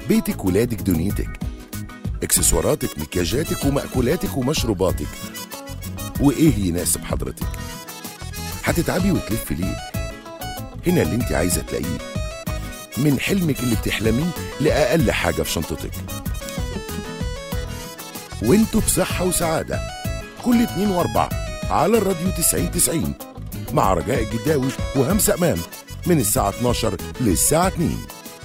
بيتك ولادك دنيتك اكسسواراتك مكياجاتك ومأكولاتك ومشروباتك وايه يناسب حضرتك هتتعبي وتلف ليه هنا اللي انت عايزه تلاقيه من حلمك اللي بتحلميه لأقل حاجة في شنطتك وانتوا بصحة وسعادة كل اتنين واربع على الراديو 90 90 مع رجاء الجداوي وهمسة أمام من الساعة 12 للساعة 2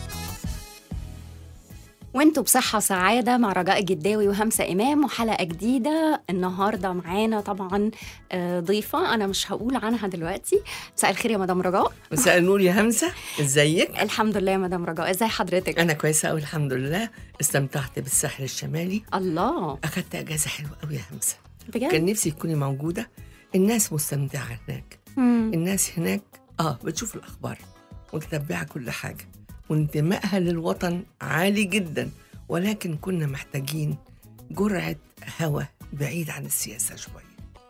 وانتوا بصحة وسعادة مع رجاء الجداوي وهمسة إمام وحلقة جديدة النهاردة معانا طبعا آه، ضيفة أنا مش هقول عنها دلوقتي مساء الخير يا مدام رجاء مساء النور يا همسة ازيك؟ الحمد لله يا مدام رجاء ازي حضرتك أنا كويسة أوي الحمد لله استمتعت بالساحل الشمالي الله أخدت أجازة حلوة أوي يا همسة كان بجد نفسي تكوني موجودة الناس مستمتعة هناك مم. الناس هناك آه بتشوف الأخبار وتتبع كل حاجة وانتمائها للوطن عالي جدا ولكن كنا محتاجين جرعة هوا بعيد عن السياسة شوية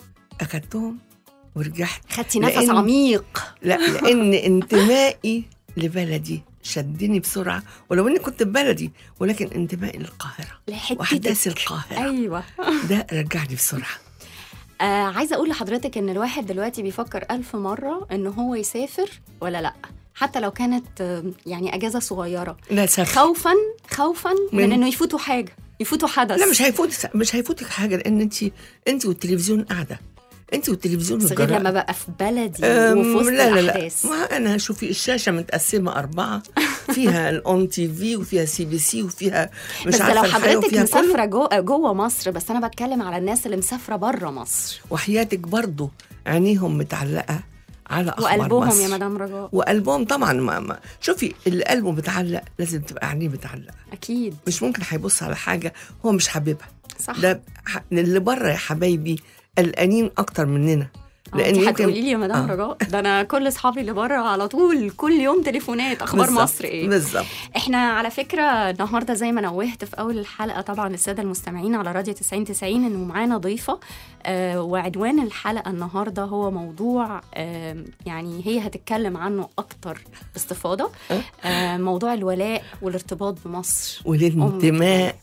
أخدتهم ورجعت خدتي نفس لأن- عميق لا لان انتمائي لبلدي شدني بسرعه ولو اني كنت ببلدي ولكن انتمائي للقاهره واحداث لحتتك القاهره ايوه ده رجعني بسرعه آه عايزه اقول لحضرتك ان الواحد دلوقتي بيفكر ألف مره ان هو يسافر ولا لا حتى لو كانت آه، يعني اجازه صغيره لا سافر خوفا خوفا من, من- انه يفوتوا حاجه يفوتوا حدث لا مش هيفوت مش هيفوتك حاجه لان انت انت والتلفزيون قاعده انت والتلفزيون بس غير والجراء. لما ببقى في بلدي أم، وفي وسط لا لا لا الاحداث ما انا شوفي الشاشه متقسمه اربعه فيها الاون تي في وفيها سي بي سي وفيها مش بس عارفه لو الحياة حضرتك وفيها كله. مسافره جوه جوه مصر بس انا بتكلم على الناس اللي مسافره بره مصر وحياتك برضو عينيهم متعلقه على اخبار وقلبهم مصر. يا مدام رجاء وقلبهم طبعا ما ما شوفي اللي قلبه متعلق لازم تبقى عينيه متعلقه اكيد مش ممكن هيبص على حاجه هو مش حاببها صح ده ح- اللي بره يا حبايبي قلقانين اكتر مننا لان يمكن- هتقولي لي يا مدام آه. رجاء ده انا كل اصحابي اللي بره على طول كل يوم تليفونات اخبار بالظبط، مصر ايه بالظبط احنا على فكره النهارده زي ما نوهت في اول الحلقه طبعا الساده المستمعين على راديو 90 90 انه معانا ضيفه آه وعنوان الحلقه النهارده هو موضوع آه يعني هي هتتكلم عنه اكتر باستفاضه آه موضوع الولاء والارتباط بمصر والانتماء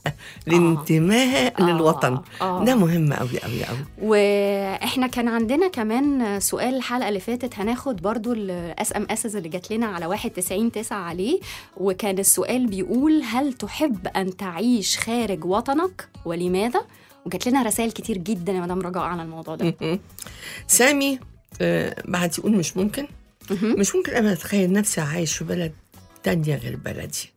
الانتماء آه، للوطن آه. ده مهم قوي قوي قوي واحنا كان عندنا كمان سؤال الحلقه اللي فاتت هناخد برضو الاس ام اسز اللي جات لنا على 91 9 عليه وكان السؤال بيقول هل تحب ان تعيش خارج وطنك ولماذا وجات لنا رسائل كتير جدا يا مدام رجاء على الموضوع ده سامي آه، بعد يقول مش ممكن مهم. مش ممكن ابدا اتخيل نفسي عايش في بلد تانية غير بلدي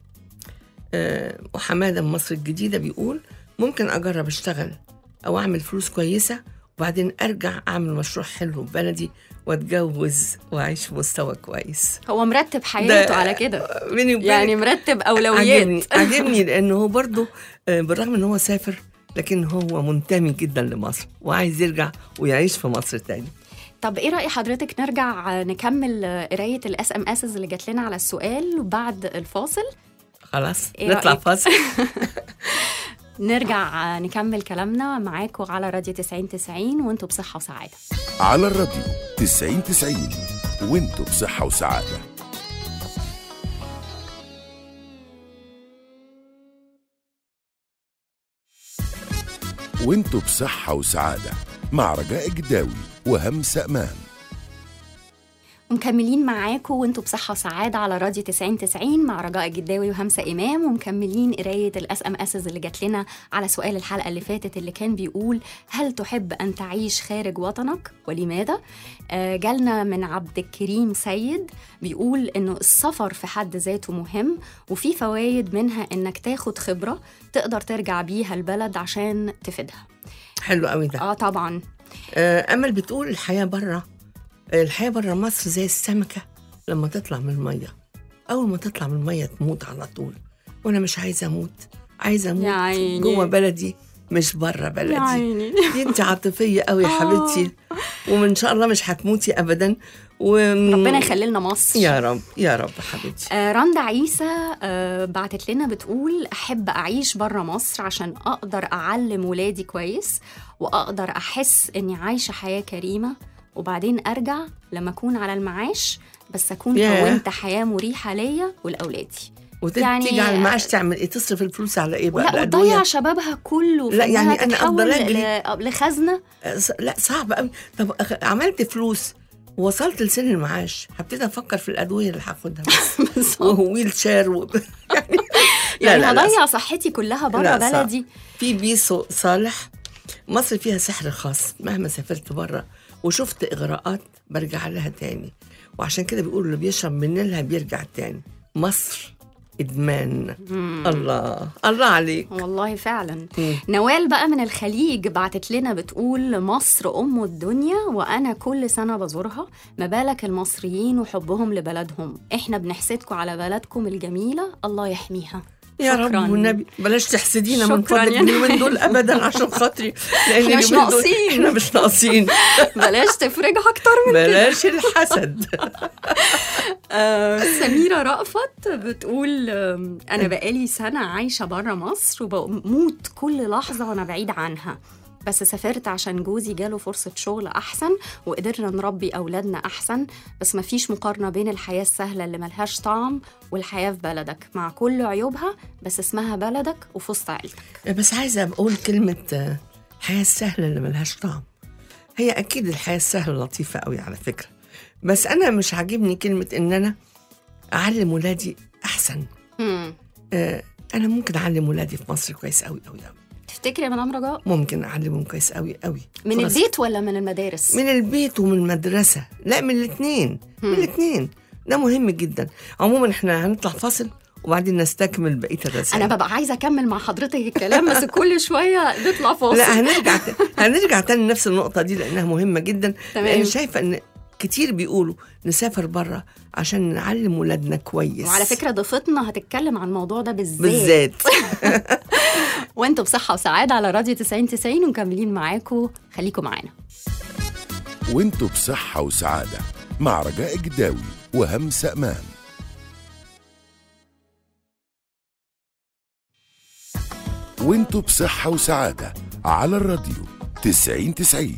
آه، وحماده من مصر الجديده بيقول ممكن اجرب اشتغل او اعمل فلوس كويسه وبعدين ارجع اعمل مشروع حلو في بلدي واتجوز واعيش في مستوى كويس هو مرتب حياته ده- على كده بيني وبينك يعني مرتب اولويات عجبني عجبني لانه هو برضه آه، بالرغم ان هو سافر لكن هو منتمي جدا لمصر وعايز يرجع ويعيش في مصر تاني طب ايه راي حضرتك نرجع نكمل قرايه الاس ام اسز اللي جات لنا على السؤال بعد الفاصل خلاص إيه نطلع رأيك؟ فاصل نرجع نكمل كلامنا معاكم على راديو 90 90 وانتوا بصحة وسعادة على الراديو 90 90 وانتوا بصحة وسعادة وانتوا بصحة وسعادة مع رجاء الجداوي وهمسة أمام ومكملين معاكم وانتوا بصحة وسعادة على راديو 90 90 مع رجاء الجداوي وهمسة إمام ومكملين قراية الأس أم أسز اللي جات لنا على سؤال الحلقة اللي فاتت اللي كان بيقول هل تحب أن تعيش خارج وطنك ولماذا؟ آه، جالنا من عبد الكريم سيد بيقول إنه السفر في حد ذاته مهم وفي فوايد منها إنك تاخد خبرة تقدر ترجع بيها البلد عشان تفيدها حلو قوي ده اه طبعا آه، امل بتقول الحياه بره الحياه بره مصر زي السمكه لما تطلع من الميه اول ما تطلع من الميه تموت على طول وانا مش عايزه اموت عايزه يا اموت عيني. جوه بلدي مش بره بلدي عيني دي انت عاطفيه قوي يا آه. حبيبتي وان شاء الله مش هتموتي ابدا و... ربنا يخلي لنا مصر يا رب يا رب حبيبتي آه، رندا عيسى آه، بعتت لنا بتقول أحب أعيش برا مصر عشان أقدر أعلم ولادي كويس وأقدر أحس إني عايشة حياة كريمة وبعدين أرجع لما أكون على المعاش بس أكون ياه. كونت حياة مريحة ليا ولأولادي يعني- وتيجي على المعاش تعمل ايه تصرف الفلوس على ايه بقى لا الأدوية؟ وتضيع شبابها كله في لا، إنها يعني أنا تتحول أفضل أجري. ل- لخزنه آه، ص- لا صعب قوي طب أخ- عملت فلوس وصلت لسن المعاش هبتدي افكر في الادويه اللي هاخدها بس وهو ويل شير و... يعني يعني لا، لا. هضيع صحتي كلها بره لا، صعب. بلدي في بيسو صالح مصر فيها سحر خاص مهما سافرت بره وشفت اغراءات برجع لها تاني وعشان كده بيقولوا اللي بيشرب من نيلها بيرجع تاني مصر ادمان الله الله عليك والله فعلا مم. نوال بقى من الخليج بعتت لنا بتقول مصر أم الدنيا وأنا كل سنة بزورها ما بالك المصريين وحبهم لبلدهم إحنا بنحسدكم على بلدكم الجميلة الله يحميها يا شكراً. رب والنبي بلاش تحسدينا من شكراً فضلك يا اليومين دول ابدا عشان خاطري لان إحنا مش اليومين دول ناقصين. احنا مش ناقصين بلاش تفرجها أكتر من بلاش الحسد آه، سميرة رأفت بتقول آم، أنا بقالي سنة عايشة برا مصر وبموت كل لحظة وأنا بعيد عنها بس سافرت عشان جوزي جاله فرصة شغل أحسن وقدرنا نربي أولادنا أحسن بس مفيش مقارنة بين الحياة السهلة اللي ملهاش طعم والحياة في بلدك مع كل عيوبها بس اسمها بلدك وفي وسط عيلتك بس عايزه اقول كلمه آه، الحياه السهله اللي ملهاش طعم هي اكيد الحياه السهله لطيفه قوي على فكره بس انا مش عاجبني كلمه ان انا اعلم ولادي احسن مم. آه، انا ممكن اعلم ولادي في مصر كويس قوي قوي قوي تفتكري يا مدام رجاء ممكن اعلمهم كويس قوي قوي من فرص البيت ولا من المدارس؟ من البيت ومن المدرسة لا من الاثنين من الاثنين ده مهم جدا عموما احنا هنطلع فاصل وبعدين نستكمل بقية الرسائل أنا ببقى عايزة أكمل مع حضرتك الكلام بس كل شوية نطلع فاصل لا هنرجع ت... هنرجع تاني لنفس النقطة دي لأنها مهمة جدا تمام. لأن شايفة إن كتير بيقولوا نسافر بره عشان نعلم ولادنا كويس وعلى فكرة ضيفتنا هتتكلم عن الموضوع ده بالذات بالذات وانتوا بصحة وسعادة على راديو 90 90 ومكملين معاكم خليكم معانا وانتوا بصحة وسعادة مع رجاء جداوي وهمسة أمام وانتوا بصحة وسعادة على الراديو 90 90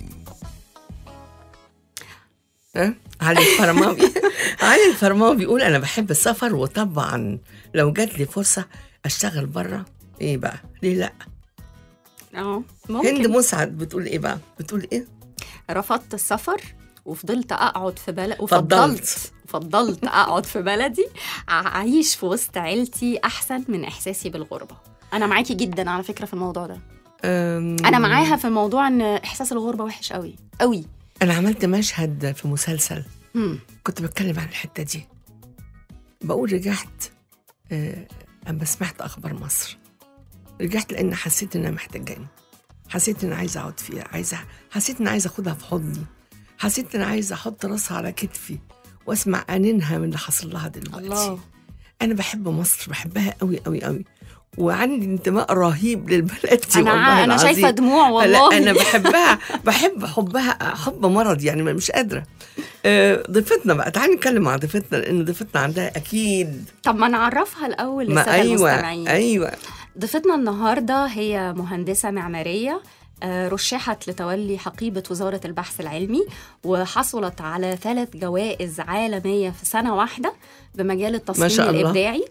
ها؟ علي الفرماوي علي الفرماوي بيقول انا بحب السفر وطبعا لو جات لي فرصه اشتغل بره ايه بقى ليه لا اه هند ممكن مسعد بتقول ايه بقى بتقول ايه رفضت السفر وفضلت اقعد في بلد فضلت. وفضلت فضلت اقعد في بلدي اعيش في وسط عيلتي احسن من احساسي بالغربه انا معاكي جدا على فكره في الموضوع ده أم، انا معاها في موضوع ان احساس الغربه وحش قوي قوي انا عملت مشهد في مسلسل مم. كنت بتكلم عن الحته دي بقول رجعت آه، اما سمعت اخبار مصر رجعت لان حسيت انها محتاجاني حسيت ان عايزه اقعد فيها عايزه حسيت ان عايزه اخدها في حضني حسيت ان عايزه احط راسها على كتفي واسمع انينها من اللي حصل لها دلوقتي الله انا بحب مصر بحبها قوي قوي قوي وعندي انتماء رهيب للبلد دي انا والله انا العظيم. شايفه دموع والله لا انا بحبها بحب حبها حب مرض يعني مش قادره آه، ضيفتنا بقى تعالي نتكلم مع ضيفتنا لان ضيفتنا عندها اكيد طب ما نعرفها الاول ما للساده ايوه المستمعين ايوه ضيفتنا النهارده هي مهندسه معماريه آه، رشحت لتولي حقيبة وزارة البحث العلمي وحصلت على ثلاث جوائز عالمية في سنة واحدة بمجال التصميم ما شاء الله. الإبداعي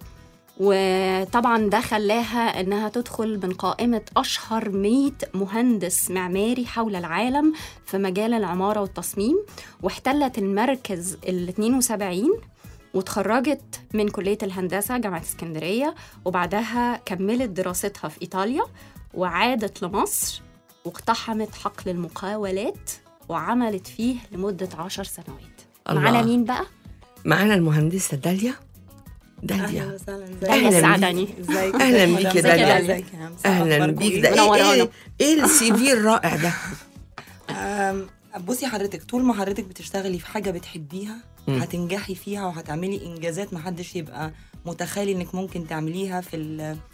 وطبعا ده خلاها انها تدخل من قائمة اشهر 100 مهندس معماري حول العالم في مجال العمارة والتصميم واحتلت المركز ال 72 وتخرجت من كلية الهندسة جامعة اسكندرية وبعدها كملت دراستها في إيطاليا وعادت لمصر واقتحمت حقل المقاولات وعملت فيه لمدة عشر سنوات الله. معانا مين بقى؟ معانا المهندسه داليا داليا وسهلا داليا أهلاً سعدني ازيك أهلاً بيك يا ازيك داليا. ازيك يا همسة؟ اهلا أخباركم بيك إيه؟ ده ايه منورانا. ايه, إيه السي في الرائع ده أم، بصي حضرتك طول ما حضرتك بتشتغلي في حاجه بتحبيها مم. هتنجحي فيها وهتعملي انجازات محدش يبقى متخيل انك ممكن تعمليها في ال-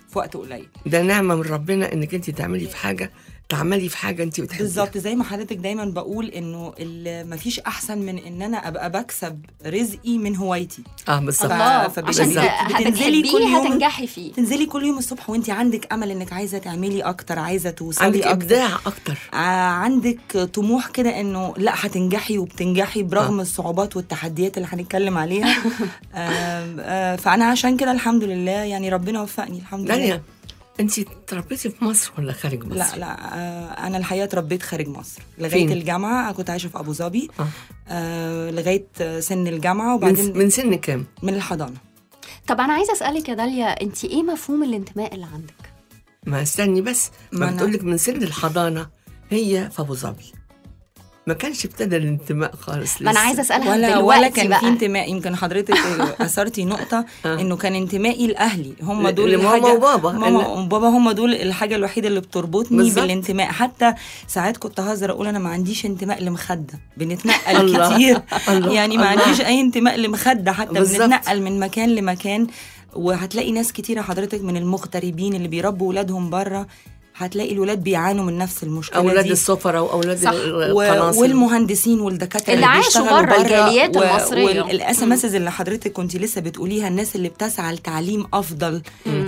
في وقت قليل ده نعمه من ربنا انك انت تعملي في حاجه تعملي في حاجه انت بتحبيها بالظبط زي ما حضرتك دايما بقول انه ال- مفيش احسن من ان انا ابقى بكسب رزقي من هوايتي اه بالظبط الله فب- عشان بالظبط. بتنزلي كل بتحبيه يوم- هتنجحي فيه تنزلي كل يوم الصبح وانت عندك امل انك عايزه تعملي اكتر عايزه توصلي عندك اكتر ابداع اكتر آه، عندك طموح كده انه لا هتنجحي وبتنجحي برغم آه. الصعوبات والتحديات اللي هنتكلم عليها آم، آه، فانا عشان كده الحمد لله يعني ربنا وفقني الحمد لله داليا انت تربيتي في مصر ولا خارج مصر؟ لا لا آه، انا الحقيقه اتربيت خارج مصر لغايه فين؟ الجامعه كنت عايشه في ابو ظبي آه. آه، لغايه آه، سن الجامعه من, وبعدين من سن كام؟ من الحضانه طب انا عايزه اسالك يا داليا انت ايه مفهوم الانتماء اللي عندك ما استني بس ما ما أنا- بتقول لك من سن الحضانه هي في ابو ظبي ما كانش ابتدى الانتماء خالص ما انا لسه. عايزه اسالها ولا دلوقتي ولا كان بقى في انتماء يمكن حضرتك اثرتي نقطه آه. انه كان انتمائي لاهلي هم ل- دول لماما الحاجة- وبابا. ماما إن- وبابا هم دول الحاجه الوحيده اللي بتربطني بالظبط. بالانتماء حتى ساعات كنت هزر اقول انا ما عنديش انتماء لمخده بنتنقل الله. كتير الله. يعني ما الله. عنديش اي انتماء لمخده حتى بالظبط. بنتنقل من مكان لمكان وهتلاقي ناس كتيره حضرتك من المغتربين اللي بيربوا ولادهم بره هتلاقي الولاد بيعانوا من نفس المشكله اولاد دي. السفراء واولاد صح. و- القناصل والمهندسين والدكاتره اللي عاشوا بيشتغلوا بره، الجاليات و- المصرية. والاس ام اللي حضرتك كنت لسه بتقوليها الناس اللي بتسعى لتعليم افضل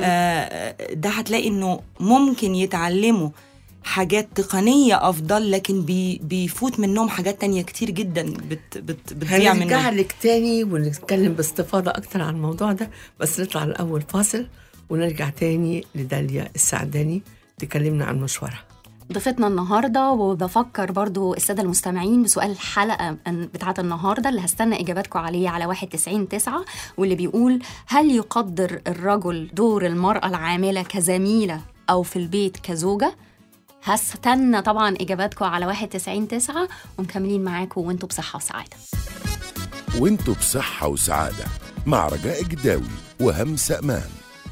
آه ده هتلاقي انه ممكن يتعلموا حاجات تقنية أفضل لكن بي بيفوت منهم حاجات تانية كتير جدا بت بت بتضيع هنرجع منهم لك تاني ونتكلم باستفاضه اكتر عن الموضوع ده بس نطلع الاول فاصل ونرجع تاني لداليا السعداني تكلمنا عن مشوارها ضيفتنا النهارده وبفكر برضو الساده المستمعين بسؤال الحلقه بتاعه النهارده اللي هستنى اجاباتكم عليه على 91 9 واللي بيقول هل يقدر الرجل دور المراه العامله كزميله او في البيت كزوجه هستنى طبعا اجاباتكم على 91 9 ومكملين معاكم وانتم بصحه وسعاده وانتوا بصحة وسعادة مع رجاء جداوي وهمسة أمان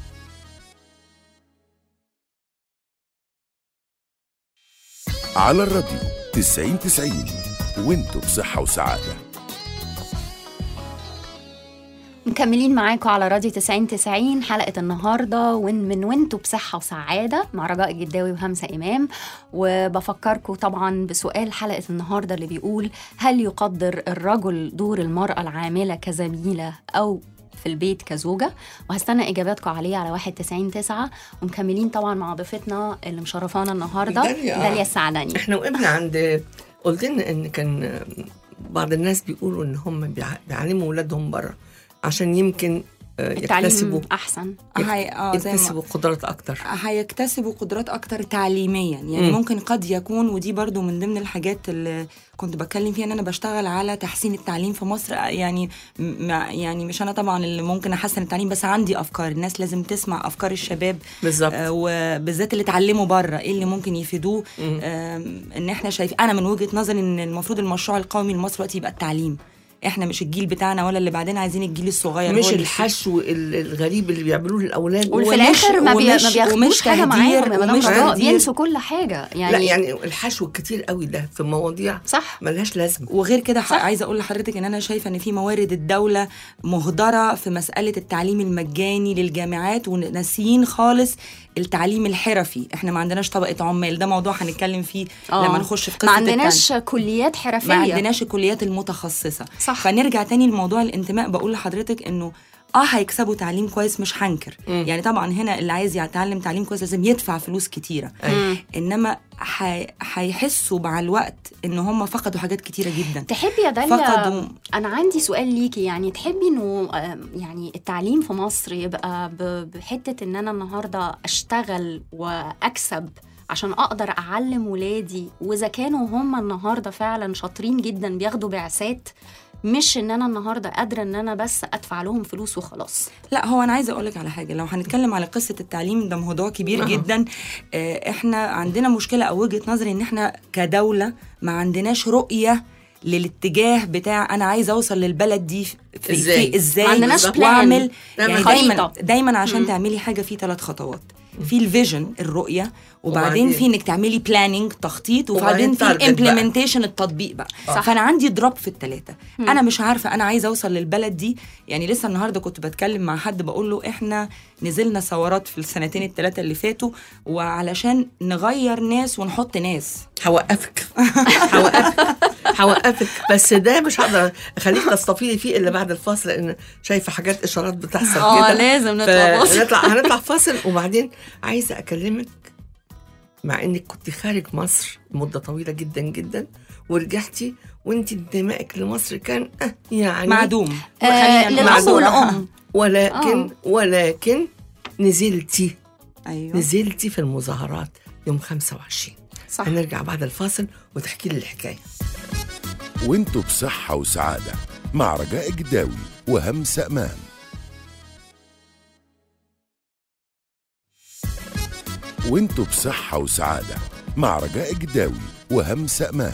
على الراديو 90 90 وانتوا بصحة وسعادة مكملين معاكم على راديو 90 90 حلقة النهاردة وين من وانتوا بصحة وسعادة مع رجاء الجداوي وهمسة إمام وبفكركم طبعا بسؤال حلقة النهاردة اللي بيقول هل يقدر الرجل دور المرأة العاملة كزميلة أو في البيت كزوجة وهستنى إجاباتكم عليه على 91 9 ومكملين طبعا مع ضيفتنا اللي مشرفانا النهاردة داليا. داليا السعداني احنا وقفنا عند قلت لنا ان كان بعض الناس بيقولوا ان هم بيع- بيعلموا اولادهم بره عشان يمكن آه، يكتسبوا التعليم أحسن هي اه زي ما يكتسبوا قدرات اكتر هيكتسبوا قدرات اكتر تعليميا يعني مم. ممكن قد يكون ودي برضو من ضمن الحاجات اللي كنت بتكلم فيها ان انا بشتغل على تحسين التعليم في مصر يعني م- يعني مش انا طبعا اللي ممكن احسن التعليم بس عندي افكار الناس لازم تسمع افكار الشباب بالظبط آه، وبالذات اللي اتعلموا بره ايه اللي ممكن يفيدوه مم. آم، ان احنا شايف انا من وجهه نظري ان المفروض المشروع القومي لمصر دلوقتي يبقى التعليم احنا مش الجيل بتاعنا ولا اللي بعدين عايزين الجيل الصغير مش هو اللي الحشو ال- الغريب اللي بيعملوه للاولاد وفي ومش- الآخر ما, بي... ما ومش- بياخدوش ومش حاجة معاهم يا تهدير مدام ومش رجاء تهدير. بينسوا كل حاجة يعني لا يعني الحشو الكتير قوي ده في مواضيع صح ملهاش لازمه وغير كده ح- صح. عايزه اقول لحضرتك ان انا شايفه ان في موارد الدوله مهدره في مساله التعليم المجاني للجامعات وناسيين خالص التعليم الحرفي احنا ما عندناش طبقه عمال ده موضوع هنتكلم فيه آه. لما نخش في قصه ما عندناش التعليم. كليات حرفية ما عندناش الكليات المتخصصه صح. فنرجع تاني لموضوع الانتماء بقول لحضرتك انه اه هيكسبوا تعليم كويس مش هنكر مم. يعني طبعا هنا اللي عايز يتعلم تعليم كويس لازم يدفع فلوس كتيره مم. انما حي- هيحسوا مع الوقت ان هم فقدوا حاجات كتيره جدا تحبي يا داليا فقدوا انا عندي سؤال ليكي يعني تحبي انه آم، يعني التعليم في مصر يبقى ب- بحته ان انا النهارده اشتغل واكسب عشان اقدر اعلم ولادي واذا كانوا هم النهارده فعلا شاطرين جدا بياخدوا بعثات مش ان انا النهارده قادره ان انا بس ادفع لهم فلوس وخلاص لا هو انا عايزه اقول لك على حاجه لو هنتكلم على قصه التعليم ده موضوع كبير أها. جدا آه، احنا عندنا مشكله او وجهه نظري ان احنا كدوله ما عندناش رؤيه للاتجاه بتاع انا عايزه اوصل للبلد دي في إزاي؟ في ازاي ما عندناش بالظبط. plan. واعمل نعمل يعني خريطة. دايما دايما عشان مم. تعملي حاجه في ثلاث خطوات في الفيجن الرؤيه وبعدين وبعدين- في انك تعملي بلاننج تخطيط وبعدين وبعدين في target بقى. الامبلمنتيشن التطبيق بقى صح. فانا عندي دروب في الثلاثه انا مش عارفه انا عايزه اوصل للبلد دي يعني لسه النهارده كنت بتكلم مع حد بقول له احنا نزلنا ثورات في السنتين الثلاثه اللي فاتوا وعلشان نغير ناس ونحط ناس هوقفك هوقفك هوقفك بس ده مش هقدر اخليك تستفيضي فيه الا بعد الفاصل لان شايفه حاجات اشارات بتحصل اه كده لازم نطلع فاصل. فنطلع هنطلع فاصل وبعدين عايزه اكلمك مع انك كنت خارج مصر مده طويله جدا جدا ورجعتي وانت انتمائك لمصر كان آه يعني معدوم آه خلينا للأم معذورة. والأم ولكن آه. ولكن نزلتي ايوه نزلتي في المظاهرات يوم 25 صح هنرجع بعد الفاصل وتحكي لي الحكايه وانتوا بصحة وسعادة مع رجاء جداوي وهمسة أمان وانتوا بصحة وسعادة مع رجاء جداوي وهمسة أمان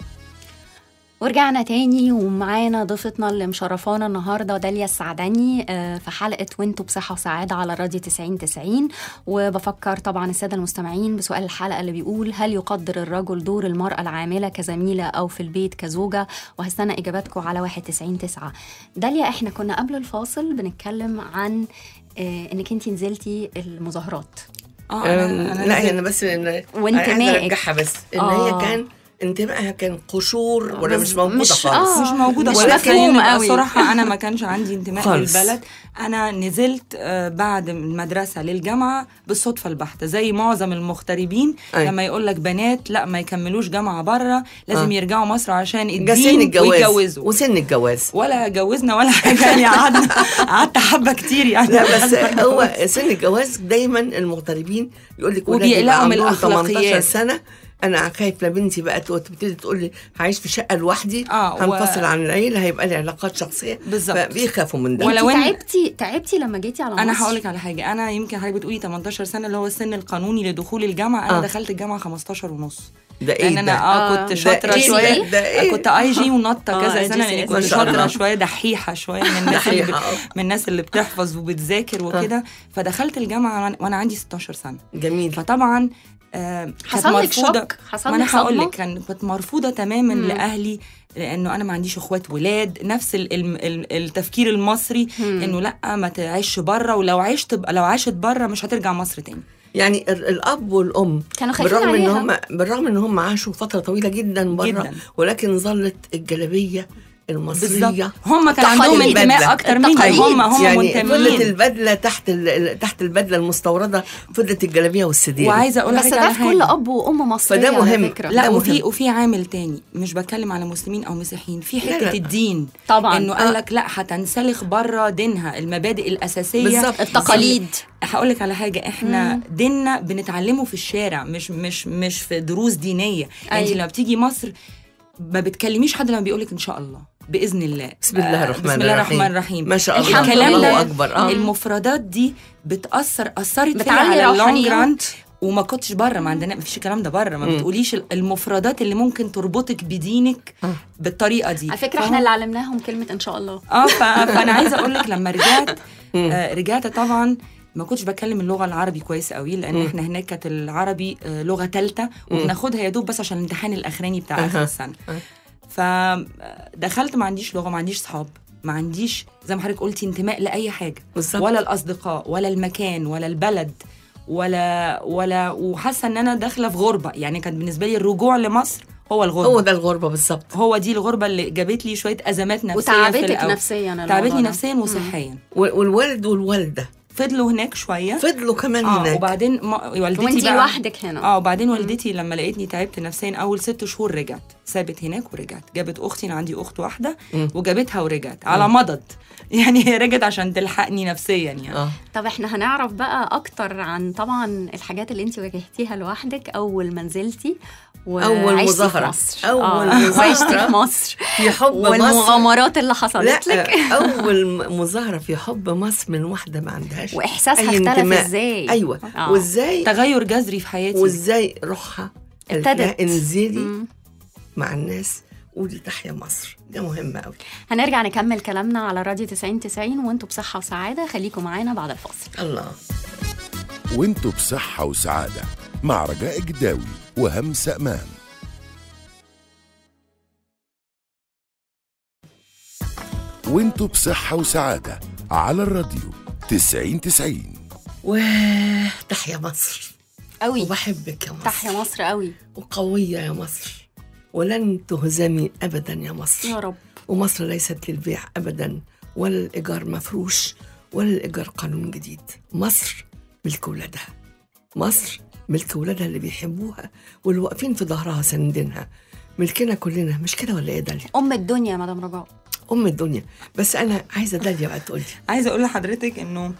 ورجعنا تاني ومعانا ضيفتنا اللي مشرفانا النهارده داليا السعدني آه، في حلقه وانتوا بصحه وسعاده على راديو 90 90 وبفكر طبعا الساده المستمعين بسؤال الحلقه اللي بيقول هل يقدر الرجل دور المراه العامله كزميله او في البيت كزوجه وهستنى اجاباتكم على 91 9 داليا احنا كنا قبل الفاصل بنتكلم عن آه، انك انت نزلتي المظاهرات اه أم، انا لا انا انا بس إن وانتمائك. ارجعها بس ان آه. هي كان انتمائها كان قشور ولا بس مش موجوده مش- خالص آه. مش موجوده مش خالص. مفهوم خلينا نبقى قوي. صراحه انا ما كانش عندي انتماء خالص. للبلد انا نزلت آه، بعد من المدرسه للجامعه بالصدفه البحته زي معظم المغتربين أيوة. لما يقول لك بنات لا ما يكملوش جامعه بره لازم آه. يرجعوا مصر عشان جا سن الدين الجواز ويتجوزوا وسن الجواز ولا جوزنا ولا حاجه يعني قعدنا قعدت حبه كتير يعني لا بس هو سن الجواز دايما المغتربين يقول لك ولادي وبيقلقوا بقى من عندهم 18 الأخلاقيات. سنه انا خايف لا بنتي بقى تبتدي تقول لي هعيش في شقه لوحدي آه، و- هنفصل عن العيله هيبقى لي علاقات شخصيه بالظبط. فبيخافوا من ده ولا- ولو ولو إن- تعبتي تعبتي لما جيتي على مصر انا هقول لك على حاجه انا يمكن حضرتك بتقولي 18 سنه اللي هو السن القانوني لدخول الجامعه انا آه. دخلت الجامعه 15 ونص ده ايه لان ده؟ انا آه. اه كنت ده شاطره إيه شويه ده؟ ده إيه؟ كنت اي جي ونطه آه، كذا IGCSE. سنه لاني ما كنت شاء الله. شاطره شويه دحيحه شويه من الناس اللي دحيحة، بت... آه. من الناس اللي بتحفظ وبتذاكر وكده فدخلت الجامعه وأنا- وانا عندي 16 سنه جميل فطبعا آه كانت حصل لك مرفوضة- شوك؟ حصل ما انا لك هقول صدمة؟ لك كان كنت مرفوضه تماما مم. لاهلي لانه انا ما عنديش اخوات ولاد نفس ال ال ال التفكير المصري مم. انه لا ما تعيش بره ولو عشت لو عاشت بره مش هترجع مصر تاني يعني ال- الاب والام كانوا خايفين بالرغم ان عليها. هم بالرغم ان هم عاشوا فتره طويله جدا بره جداً. ولكن ظلت الجلابيه المصريه بالظبط هم كان التقاليد. عندهم انتماء البدلة. اكتر مني التقاليد. هم هم يعني فضلت منتمين البدله تحت ال- تحت البدله المستورده فضلت الجلابيه والسدير وعايزه اقول بس لك ده على في كل حاجه اب وام مصريه فده على مهم. فكرة. لا ده وفي مهم. وفي عامل تاني مش بتكلم على مسلمين او مسيحيين في لا، حته لا. الدين طبعا انه آه. قال لك لا هتنسلخ بره دينها المبادئ الاساسيه بالظبط. التقاليد هقول لك على حاجه احنا ديننا بنتعلمه في الشارع مش مش مش في دروس دينيه أيوة. انت لما بتيجي مصر ما بتكلميش حد لما بيقول لك ان شاء الله باذن الله بسم الله آه، الرحمن بسم الله الرحيم. الرحمن الرحيم ما شاء الله الحمد الكلام لله. الله ده اكبر اه المفردات دي بتاثر اثرت فيا بتعلي على اللونج روحانيات. ران وما كنتش بره ما عندنا ما فيش الكلام ده بره ما مم. بتقوليش المفردات اللي ممكن تربطك بدينك آه. بالطريقه دي على فكره فهو- احنا اللي علمناهم كلمه ان شاء الله اه ف- فانا عايزه اقول لك لما رجعت آه رجعت طبعا ما كنتش بتكلم اللغه العربي كويس قوي لان مم. احنا هناك كانت العربي آه لغه ثالثه وبناخدها يا دوب بس عشان الامتحان الاخراني بتاع اخر أها. السنه أه. فدخلت ما عنديش لغه ما عنديش صحاب ما عنديش زي ما حضرتك قلتي انتماء لاي حاجه بالظبط. ولا الاصدقاء ولا المكان ولا البلد ولا ولا وحاسه ان انا داخله في غربه يعني كان بالنسبه لي الرجوع لمصر هو الغربه هو ده الغربه بالظبط هو دي الغربه اللي جابت لي شويه ازمات نفسيه في وتعبتك الأول. نفسيا الموضوع تعبتني ده. نفسيا وصحيا وال- والوالد والوالده فضلوا هناك شويه فضلوا كمان اه هناك وبعدين ما والدتي وانتي بقى لوحدك هنا اه وبعدين والدتي لما لقيتني تعبت نفسيا اول ست شهور رجعت سابت هناك ورجعت جابت اختي انا عندي اخت واحده مم. وجابتها ورجعت على مضض يعني هي رجعت عشان تلحقني نفسيا يعني اه طب احنا هنعرف بقى اكتر عن طبعا الحاجات اللي انت واجهتيها لوحدك اول ما نزلتي أول وعشتي مظاهرة. في مصر أول آه، مظاهرة. وعشتي في مصر في حب مصر والمغامرات اللي لا حصلت لك اول م- مظاهره في حب مصر من واحده ما عندهاش واحساسها أي اختلف انتماء. ازاي ايوه آه. وازاي تغير جذري في حياتي وازاي روحها قالت لها ابتدت. انزلي مم. مع الناس قولي تحيا مصر ده مهم قوي هنرجع نكمل كلامنا على راديو 90 90 وانتوا بصحة وسعادة خليكم معانا بعد الفاصل الله وانتوا بصحة وسعادة مع رجاء جداوي وهمسة أمام وانتوا بصحة وسعادة على الراديو تسعين تسعين وتحيا مصر قوي وبحبك يا مصر تحيا مصر قوي وقوية يا مصر ولن تهزمي أبدا يا مصر يا رب ومصر ليست للبيع أبدا ولا الإيجار مفروش ولا الإيجار قانون جديد مصر ملك ولادها مصر ملك ولادها اللي بيحبوها واللي واقفين في ظهرها ساندينها ملكنا كلنا مش كده ولا ايه داليا ام الدنيا يا مدام رجاء ام الدنيا بس انا عايزه داليا بقى تقولي عايزه اقول لحضرتك انه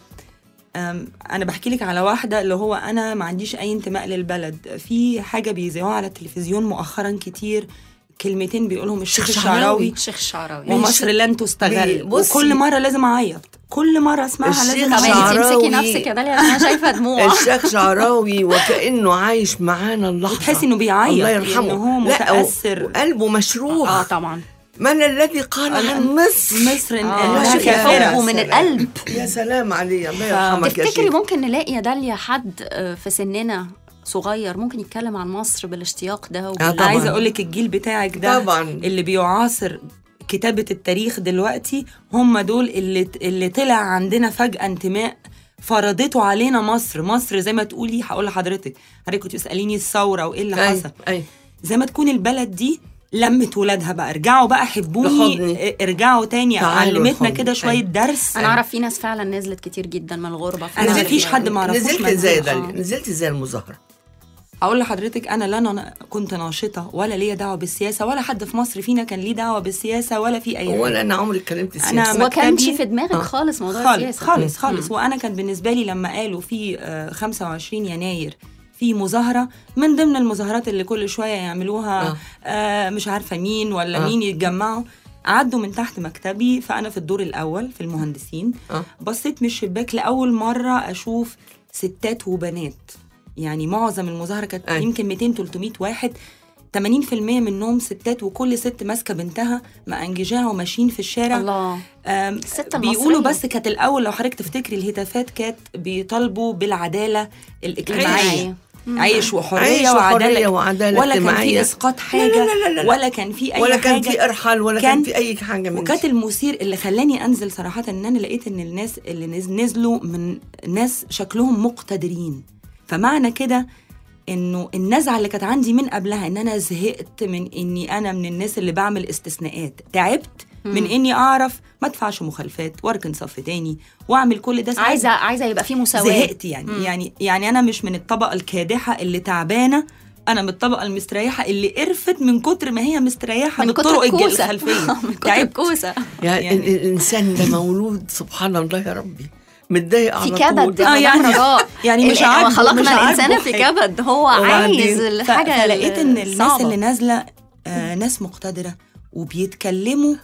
أم، انا بحكي لك على واحده اللي هو انا ما عنديش اي انتماء للبلد في حاجه بيذيعوها على التلفزيون مؤخرا كتير كلمتين بيقولهم الشيخ الشيخ الشعراوي الشيخ الشعراوي ومصر لن تستغل بصي- وكل مره لازم اعيط كل مره اسمعها الشيخ لازم كمان اعيط انت تمسكي شعراوي. نفسك يا داليا عشان انا شايفه دموع الشيخ شعراوي وكانه عايش معانا اللحظه وتحسي انه بيعيط الله يرحمه إنه هو لا، و- متاثر وقلبه مشروح اه طبعا من الذي قال عن مصر مصر آه، انها شوفي كافره حبه من القلب يا سلام عليه الله يرحمك يا تفتكري شيخ ممكن نلاقي يا داليا حد آه، في سننا صغير ممكن يتكلم عن مصر بالاشتياق ده وبال- آه، طبعاً. عايزه اقول لك الجيل بتاعك ده طبعاً. اللي بيعاصر كتابه التاريخ دلوقتي هم دول اللي اللي طلع عندنا فجاه انتماء فرضته علينا مصر مصر زي ما تقولي هقول لحضرتك حضرتك كنت تساليني الثوره وايه اللي أي حصل أي زي ما تكون البلد دي لمت ولادها بقى ارجعوا بقى حبوني لحضني. اه، ارجعوا تاني تعالوا علمتنا لحضني. كده شويه أي. درس انا اعرف في ناس فعلا نزلت كتير جدا من الغربه في أنا مصر. مفيش حد ما اعرفوش نزلت من ازاي يا دول. داليا نزلت ازاي المظاهره اقول لحضرتك انا لا أنا كنت ناشطه ولا ليا دعوه بالسياسه ولا حد في مصر فينا كان ليه دعوه بالسياسه ولا في اي ولا حاجه انا عمري اتكلمت أنا سياسه وما كانش مكتبي- في دماغك آه. خالص موضوع خالص السياسه خالص خالص وانا كان بالنسبه لي لما قالوا في آه، 25 يناير في مظاهره من ضمن المظاهرات اللي كل شويه يعملوها آه. آه مش عارفه مين ولا آه. مين يتجمعوا عدوا من تحت مكتبي فانا في الدور الاول في المهندسين آه. بصيت من الشباك لاول مره اشوف ستات وبنات يعني معظم المظاهره كانت أي. يمكن 200 300 واحد 80% منهم ستات وكل ست ماسكه بنتها مأنججاها وماشيين في الشارع الله آم، الست بيقولوا المصرية. بس كانت الاول لو حضرتك تفتكري الهتافات كانت بيطالبوا بالعداله الاجتماعيه مم. عيش وحريه عيش وعداله وحريه وعداله ولا كان في اجتماعيه اسقاط حاجه لا لا لا لا. ولا كان في اي ولا كان حاجه في ارحال ولا كان, كان- في اي حاجه من وكانت دي. المثير اللي خلاني انزل صراحه ان انا لقيت ان الناس اللي نز- نزلوا من ناس شكلهم مقتدرين فمعنى كده انه النزعه اللي كانت عندي من قبلها ان انا زهقت من اني انا من الناس اللي بعمل استثناءات تعبت من اني اعرف ما ادفعش مخالفات واركن صف تاني واعمل كل ده ساعات عايزه عايزه يبقى في مساواه زهقت يعني مم. يعني يعني انا مش من الطبقه الكادحه اللي تعبانه انا من الطبقه المستريحه اللي قرفت من كتر ما هي مستريحه من كتر بالطرق الج- الكوسه الخلفيه من كتر تعبت الكوسه يعني, يعني- ال- الانسان ده مولود سبحان الله يا ربي متضايق في على كبد طول يا آه، مدام يعني- رجاء يعني مش ال- عاجبه- خلقنا مش الانسان عاجبه في حاجة. كبد هو وبعدين عايز ف- الحاجه فلقيت ان الناس الصعبة. اللي نازله آه ناس مقتدره وبيتكلموا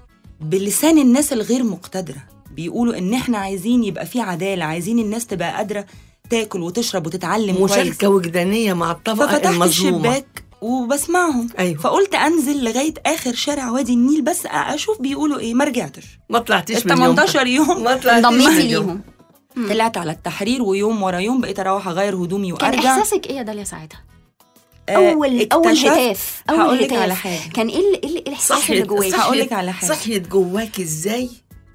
بلسان الناس الغير مقتدره بيقولوا ان احنا عايزين يبقى في عداله عايزين الناس تبقى قادره تاكل وتشرب وتتعلم كويس مشاركه وجدانيه مع الطبقه ففتحت المظلومه الشباك وبسمعهم أيوة. فقلت انزل لغايه اخر شارع وادي النيل بس اشوف بيقولوا ايه ما رجعتش ما طلعتيش ال من يوم 18 يوم ما طلعتيش انضميتي من يوم. ليهم طلعت على التحرير ويوم ورا يوم بقيت اروح اغير هدومي كان وارجع احساسك ايه يا داليا ساعتها آه، اول اول اكتشفت- هتاف اول هقول لك هتاف على حاجه كان ايه ال- ايه ال- إيه الاحساس اللي صحيت جواك هقول لك على حاجة. صحيت جواك ازاي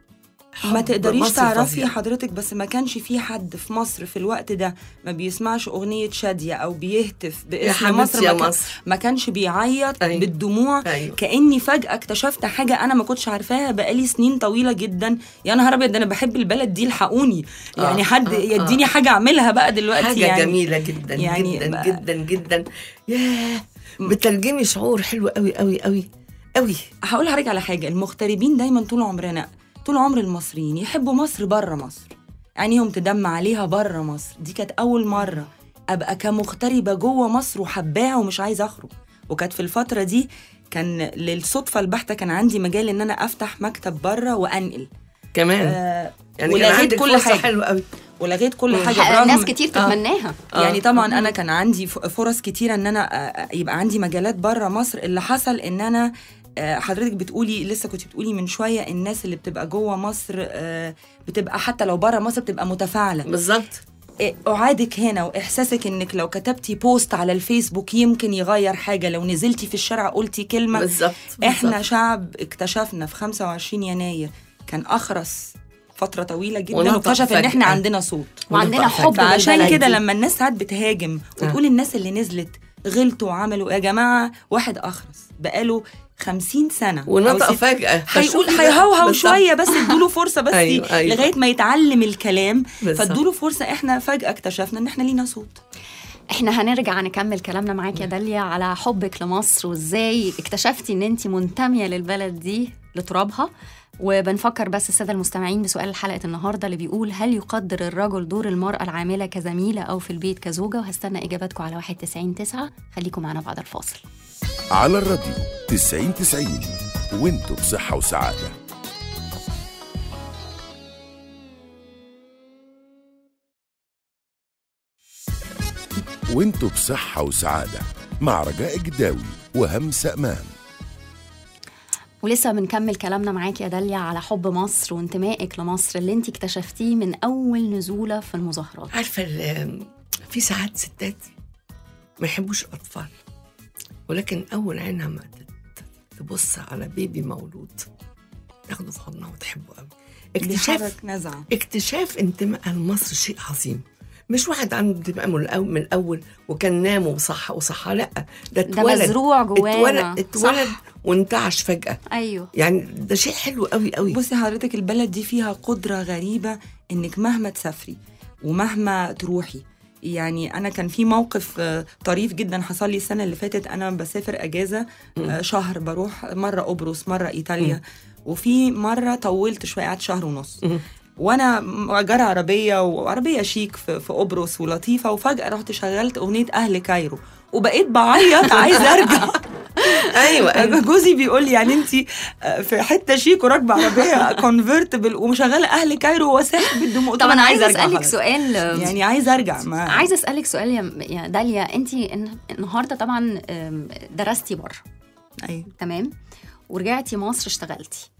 ما حب تقدريش مصر تعرفي فظيع. حضرتك بس ما كانش في حد في مصر في الوقت ده ما بيسمعش اغنيه شاديه او بيهتف يا باسم حبيبتي مصر يا ما, كان مصر. ما كانش بيعيط أيوة. بالدموع أيوة. كاني فجاه اكتشفت حاجه انا ما كنتش عارفاها بقالي سنين طويله جدا يا نهار ابيض ده انا بحب البلد دي الحقوني آه، يعني حد آه، آه. يديني حاجه اعملها بقى دلوقتي حاجه يعني جميله جدا يعني جدا بقى- جدا جدا ياه بترجمي شعور حلو قوي قوي قوي قوي هقول لحضرتك على حاجه المغتربين دايما طول عمرنا طول عمر المصريين يحبوا مصر بره مصر عينيهم تدم عليها بره مصر دي كانت اول مره ابقى كمغتربه جوه مصر وحباها ومش عايزه اخرج وكانت في الفتره دي كان للصدفه البحته كان عندي مجال ان انا افتح مكتب بره وانقل كمان آه يعني كان ولغيت عندك كل فرصة حاجه حلوه قوي ولغيت كل مم. حاجه ح- برغم ناس كتير تتمناها آه. يعني طبعا انا كان عندي ف- فرص كتيره ان انا آه، يبقى عندي مجالات بره مصر اللي حصل ان انا آه، حضرتك بتقولي لسه كنت بتقولي من شويه الناس اللي بتبقى جوه مصر آه، بتبقى حتى لو بره مصر بتبقى متفاعله بالظبط اعادك هنا واحساسك انك لو كتبتي بوست على الفيسبوك يمكن يغير حاجه لو نزلتي في الشارع قلتي كلمه بالظبط احنا بالظبط. شعب اكتشفنا في 25 يناير كان اخرس فتره طويله جدا ونطق واكتشف ان احنا فجأة. عندنا صوت وعندنا ونطق حب فجأة. فعشان للبلد كده دي. لما الناس ساعات بتهاجم وتقول الناس اللي نزلت غلطوا وعملوا يا جماعه واحد اخرس بقاله 50 سنه أو ونطق ست- فجأة هيقول فشوفي بقى. هيهوهو بالظبط. شويه بس ادوا له فرصه بس أيوة، أيوة. لغايه ما يتعلم الكلام بالظبط. فادوا له فرصه احنا فجاه اكتشفنا ان احنا لينا صوت احنا هنرجع نكمل كلامنا معاك يا داليا على حبك لمصر وازاي اكتشفتي ان انت منتميه للبلد دي لترابها وبنفكر بس الساده المستمعين بسؤال حلقه النهارده اللي بيقول هل يقدر الرجل دور المراه العامله كزميله او في البيت كزوجه وهستنى اجاباتكم على 199 9 خليكم معنا بعد الفاصل على الراديو 90 90 وانتوا بصحة وسعادة وانتوا بصحة وسعادة مع رجاء جداوي وهمسة أمام ولسه بنكمل كلامنا معاك يا داليا على حب مصر وانتمائك لمصر اللي انت اكتشفتيه من اول نزوله في المظاهرات عارفه ال- في ساعات ستات ما يحبوش الاطفال ولكن اول عينها ما ت- تبص على بيبي مولود تاخده في حضنها وتحبه قوي اكتشاف بيحرك نزعه اكتشاف انتمائها لمصر شيء عظيم مش واحد عنده انتماء من الأول, من الأول وكان نام وصح وصح لا ده ده اتولد مزروع جوانا اتولد, اتولد صح. وانتعش فجأة ايوه يعني ده شيء حلو قوي قوي بصي حضرتك البلد دي فيها قدرة غريبة انك مهما تسافري ومهما تروحي يعني انا كان في موقف آه، طريف جدا حصل لي السنه اللي فاتت انا بسافر اجازه آه، شهر بروح مره قبرص مره ايطاليا وفي مره طولت شويه قعدت شهر ونص وانا مأجرة عربيه وعربيه شيك في, في قبرص ولطيفه وفجاه رحت شغلت اغنيه اهل كايرو وبقيت بعيط عايزه ارجع ايوه أنا جوزي بيقول لي يعني انت في حته شيك وراكبه عربيه كونفرتبل ومشغله اهل كايرو وساحب بالدموع طب انا عايزه ارجع اسالك خلاص. سؤال يعني عايزه ارجع ما عايزه اسالك سؤال يا يا داليا انت النهارده طبعا أم، درستي بره أيوة. تمام ورجعتي مصر اشتغلتي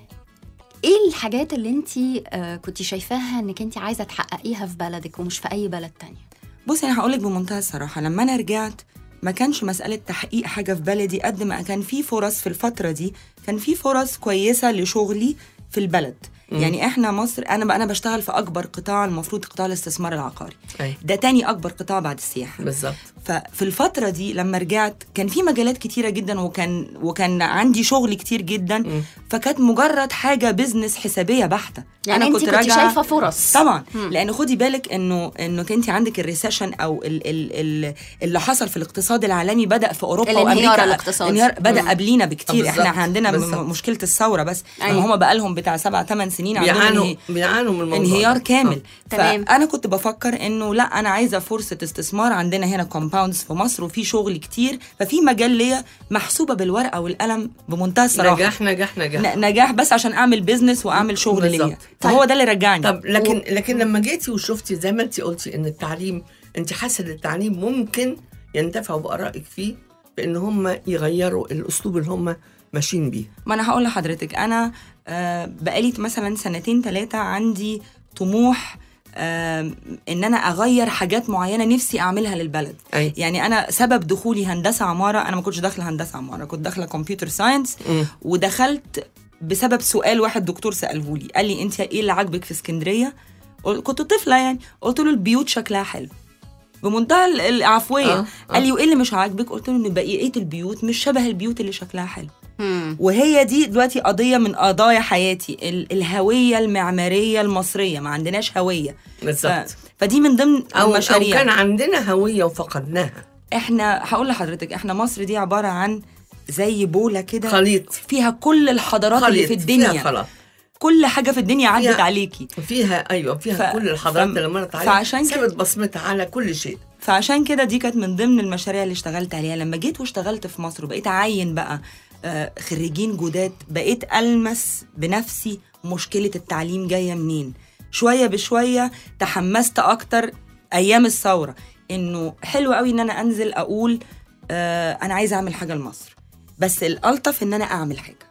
ايه الحاجات اللي انت كنت شايفاها انك انت عايزه تحققيها في بلدك ومش في اي بلد تانية بصي انا هقول لك بمنتهى الصراحه لما انا رجعت ما كانش مسألة تحقيق حاجة في بلدي قد ما كان في فرص في الفترة دي كان في فرص كويسة لشغلي في البلد يعني احنا مصر انا بقى انا بشتغل في اكبر قطاع المفروض قطاع الاستثمار العقاري أيوة. ده تاني اكبر قطاع بعد السياحه بالظبط ففي الفترة دي لما رجعت كان في مجالات كتيرة جدا وكان وكان عندي شغل كتير جدا مم. فكانت مجرد حاجة بيزنس حسابية بحتة يعني انت كنت راجعة- شايفه فرص طبعا مم. لان خدي بالك انه انك انت عندك الريسيشن او ال ال ال اللي حصل في الاقتصاد العالمي بدا في اوروبا الانهيار وامريكا الاقتصادي. انهيار بدا مم. قبلينا بكتير بالظبط. احنا عندنا م- بالظبط. مشكله الثوره بس أيوة. أيوة. هم بقى لهم بتاع سبع ثمان سنين عندهم بيعانوا انهي- بيعانوا من الموضوع انهيار ده. كامل تمام. فانا كنت بفكر انه لا انا عايزه فرصه استثمار عندنا هنا كومباوندز في مصر وفي شغل كتير ففي مجال ليا محسوبه بالورقه والقلم بمنتهى آه. الصراحه نجاح نجاح نجاح ن- نجاح بس عشان اعمل بيزنس واعمل شغل ليا بالظبط. فهو ده اللي رجعني طب لكن لكن لما جيتي وشفتي زي ما انت قلتي ان التعليم انت حاسه ان التعليم ممكن ينتفعوا بارائك فيه بان هم يغيروا الاسلوب اللي هم ماشيين بيه ما انا هقول لحضرتك انا آه، بقالي مثلا سنتين ثلاثه عندي طموح آه، ان انا اغير حاجات معينه نفسي اعملها للبلد أي. يعني انا سبب دخولي هندسه عماره انا ما كنتش داخله هندسه عماره كنت داخله كمبيوتر ساينس مم. ودخلت بسبب سؤال واحد دكتور ساله لي قال لي انت ايه اللي عاجبك في اسكندريه قل- كنت طفله يعني قلت له البيوت شكلها حلو بمنتهى ال- العفويه آه، آه. قال لي وايه اللي مش عاجبك قلت له ان بقيه البيوت مش شبه البيوت اللي شكلها حلو مم. وهي دي دلوقتي قضية من قضايا حياتي ال- الهوية المعمارية المصرية ما عندناش هوية بالظبط ف... فدي من ضمن او او المشاريع كان عندنا هويه وفقدناها احنا هقول لحضرتك احنا مصر دي عبارة عن زي بولة كده خليط فيها كل الحضارات اللي خليط في فيها الدنيا خلاط كل حاجة في الدنيا عدت فيها- عليكي فيها ايوه فيها ف- كل الحضارات ف- اللي مرت عليها فعشان كده- سابت بصمتها على كل شيء فعشان كده دي كانت من ضمن المشاريع اللي اشتغلت عليها لما جيت واشتغلت في مصر وبقيت اعين بقى آه، خريجين جداد بقيت المس بنفسي مشكله التعليم جايه منين شويه بشويه تحمست اكتر ايام الثوره انه حلو قوي ان انا انزل اقول آه، انا عايزه اعمل حاجه لمصر بس الالطف ان انا اعمل حاجه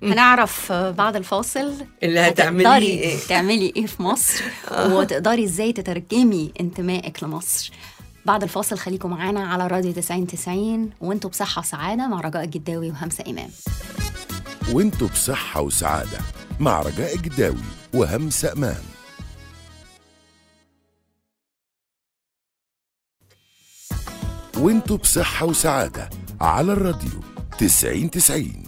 هنعرف آه، بعد الفاصل اللي هتعمليه هتقدري ايه تعملي ايه في مصر وتقدري ازاي تترجمي انتمائك لمصر بعد الفاصل خليكم معانا على راديو 90 90 وانتوا بصحة وسعادة مع رجاء الجداوي وهمسة إمام وانتوا بصحة وسعادة مع رجاء جداوي وهمسة أمام وانتوا بصحة وسعادة على الراديو تسعين تسعين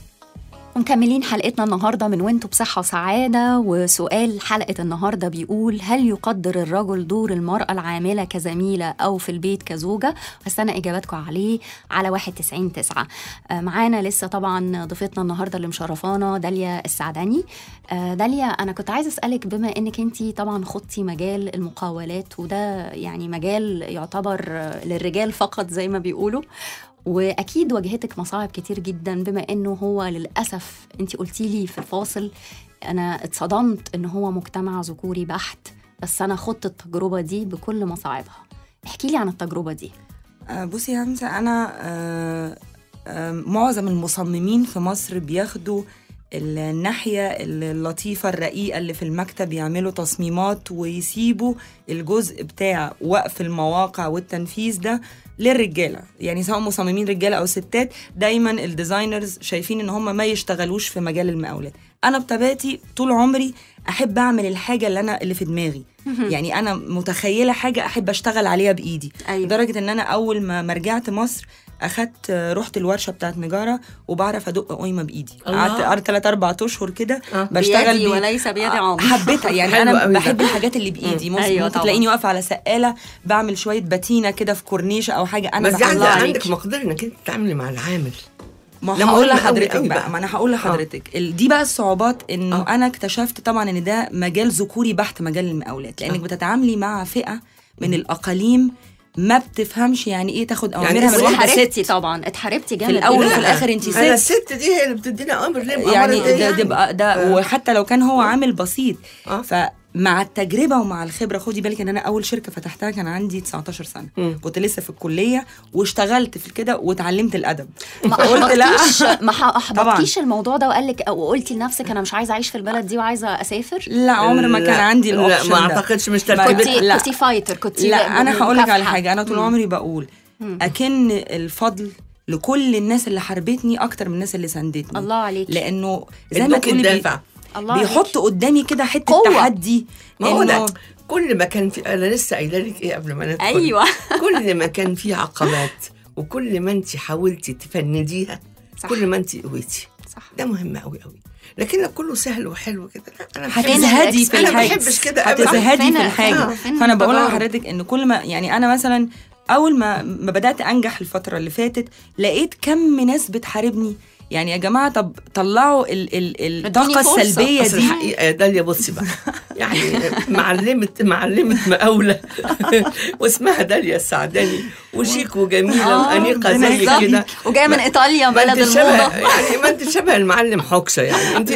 ومكملين حلقتنا النهارده من وانتوا بصحة وسعادة وسؤال حلقة النهارده بيقول هل يقدر الرجل دور المرأة العاملة كزميلة أو في البيت كزوجة؟ هستنى إجاباتكم عليه على واحد تسعين تسعة آه، معانا لسه طبعا ضيفتنا النهارده اللي مشرفانا داليا السعدني آه، داليا أنا كنت عايزة أسألك بما إنك أنت طبعا خضتي مجال المقاولات وده يعني مجال يعتبر آه، للرجال فقط زي ما بيقولوا واكيد واجهتك مصاعب كتير جدا بما انه هو للاسف انت قلتي لي في الفاصل انا اتصدمت ان هو مجتمع ذكوري بحت بس انا خضت التجربه دي بكل مصاعبها احكي لي عن التجربه دي آه، بصي يا همسة أنا آه، آه، معظم المصممين في مصر بياخدوا الناحية اللطيفة الرقيقة اللي في المكتب يعملوا تصميمات ويسيبوا الجزء بتاع وقف المواقع والتنفيذ ده للرجالة يعني سواء مصممين رجالة أو ستات دايما الديزاينرز شايفين إن هم ما يشتغلوش في مجال المقاولات أنا بطبيعتي طول عمري أحب أعمل الحاجة اللي أنا اللي في دماغي يعني أنا متخيلة حاجة أحب أشتغل عليها بإيدي أيوة. لدرجة إن أنا أول ما ما رجعت مصر اخدت رحت الورشه بتاعت نجاره وبعرف ادق قايمه بايدي الله. قعدت قعدت 3 4 اشهر كده آه. بشتغل بيدي بي- وليس بيد عمر. حبيتها يعني حلو انا قوي ده. بحب الحاجات اللي بايدي ممكن, أيوة ممكن طبعا. تلاقيني واقفه على سقاله بعمل شويه باتينه كده في كورنيش او حاجه انا بس دي بحبها عندك, عليك. عندك مقدره انك انت تتعاملي مع العامل ما لا، هقول مهم قوي لحضرتك قوي بقى بقى. ما انا هقول لحضرتك ال- دي بقى الصعوبات انه آه. انا اكتشفت طبعا ان ده مجال ذكوري بحت مجال المقاولات لانك آه. بتتعاملي مع فئه من الاقاليم ما بتفهمش يعني ايه تاخد يعني اوامرها من إيه واحده اتحاربتي ست طبعا اتحاربتي جامد في الأول جداً. وفي لا، الآخر أنتي انا ست. الست دي هي اللي بتدينا امر ليه يعني أمرت إيه ده, ده بقى ده آه. وحتى لو كان هو عامل بسيط آه. فمع التجربه ومع الخبره خدي بالك ان انا اول شركه فتحتها كان عندي 19 سنه مم. كنت لسه في الكليه واشتغلت في كده واتعلمت الادب ما فقلت لا احبطتيش ما ح- احبطتيش الموضوع ده وقال لك وقلتي لنفسك انا مش عايزه اعيش في البلد دي وعايزه اسافر لا عمر ما كان لا، عندي لا الاوبشن ما ده. اعتقدش مش ما- ترتيبك كنتي لا. كنتي فايتر كنتي لا انا هقول لك على مكافحة. حاجه انا طول مم. عمري بقول اكن الفضل لكل الناس اللي حاربتني اكتر من الناس اللي ساندتني الله عليك لانه زي ما ادوك تقولي بي- الدافع الله عليك. بيحط قدامي كده حته قوة. تحدي ما هو ده إنه- كل ما كان في انا لسه قايله لك ايه قبل ما ندخل ايوه كل ما كان في عقبات وكل ما انت حاولتي تفنديها صح. كل ما انت قويتي صح ده مهم قوي قوي لكن لو كله سهل وحلو كده لا انا بحب- هتزهدي في أنا الحاجه بحبش كده أبداً. هتزهدي فين- في الحاجه فين- فين فانا بقول التجارب؟ لحضرتك ان كل ما يعني انا مثلا اول ما ما بدات انجح الفتره اللي فاتت لقيت كم ناس بتحاربني يعني يا جماعه طب طلعوا ال ال الطاقه فرصة. السلبيه اصل دي الحقيقه يا داليا بصي بقى يعني معلمه معلمه مقاوله واسمها داليا السعداني وشيك وجميله آه، وانيقه ربنا زي يخليك. كده وجايه من ايطاليا ما بلد انت شبه الموضه يعني ما انت شبه المعلم حكشه يعني انت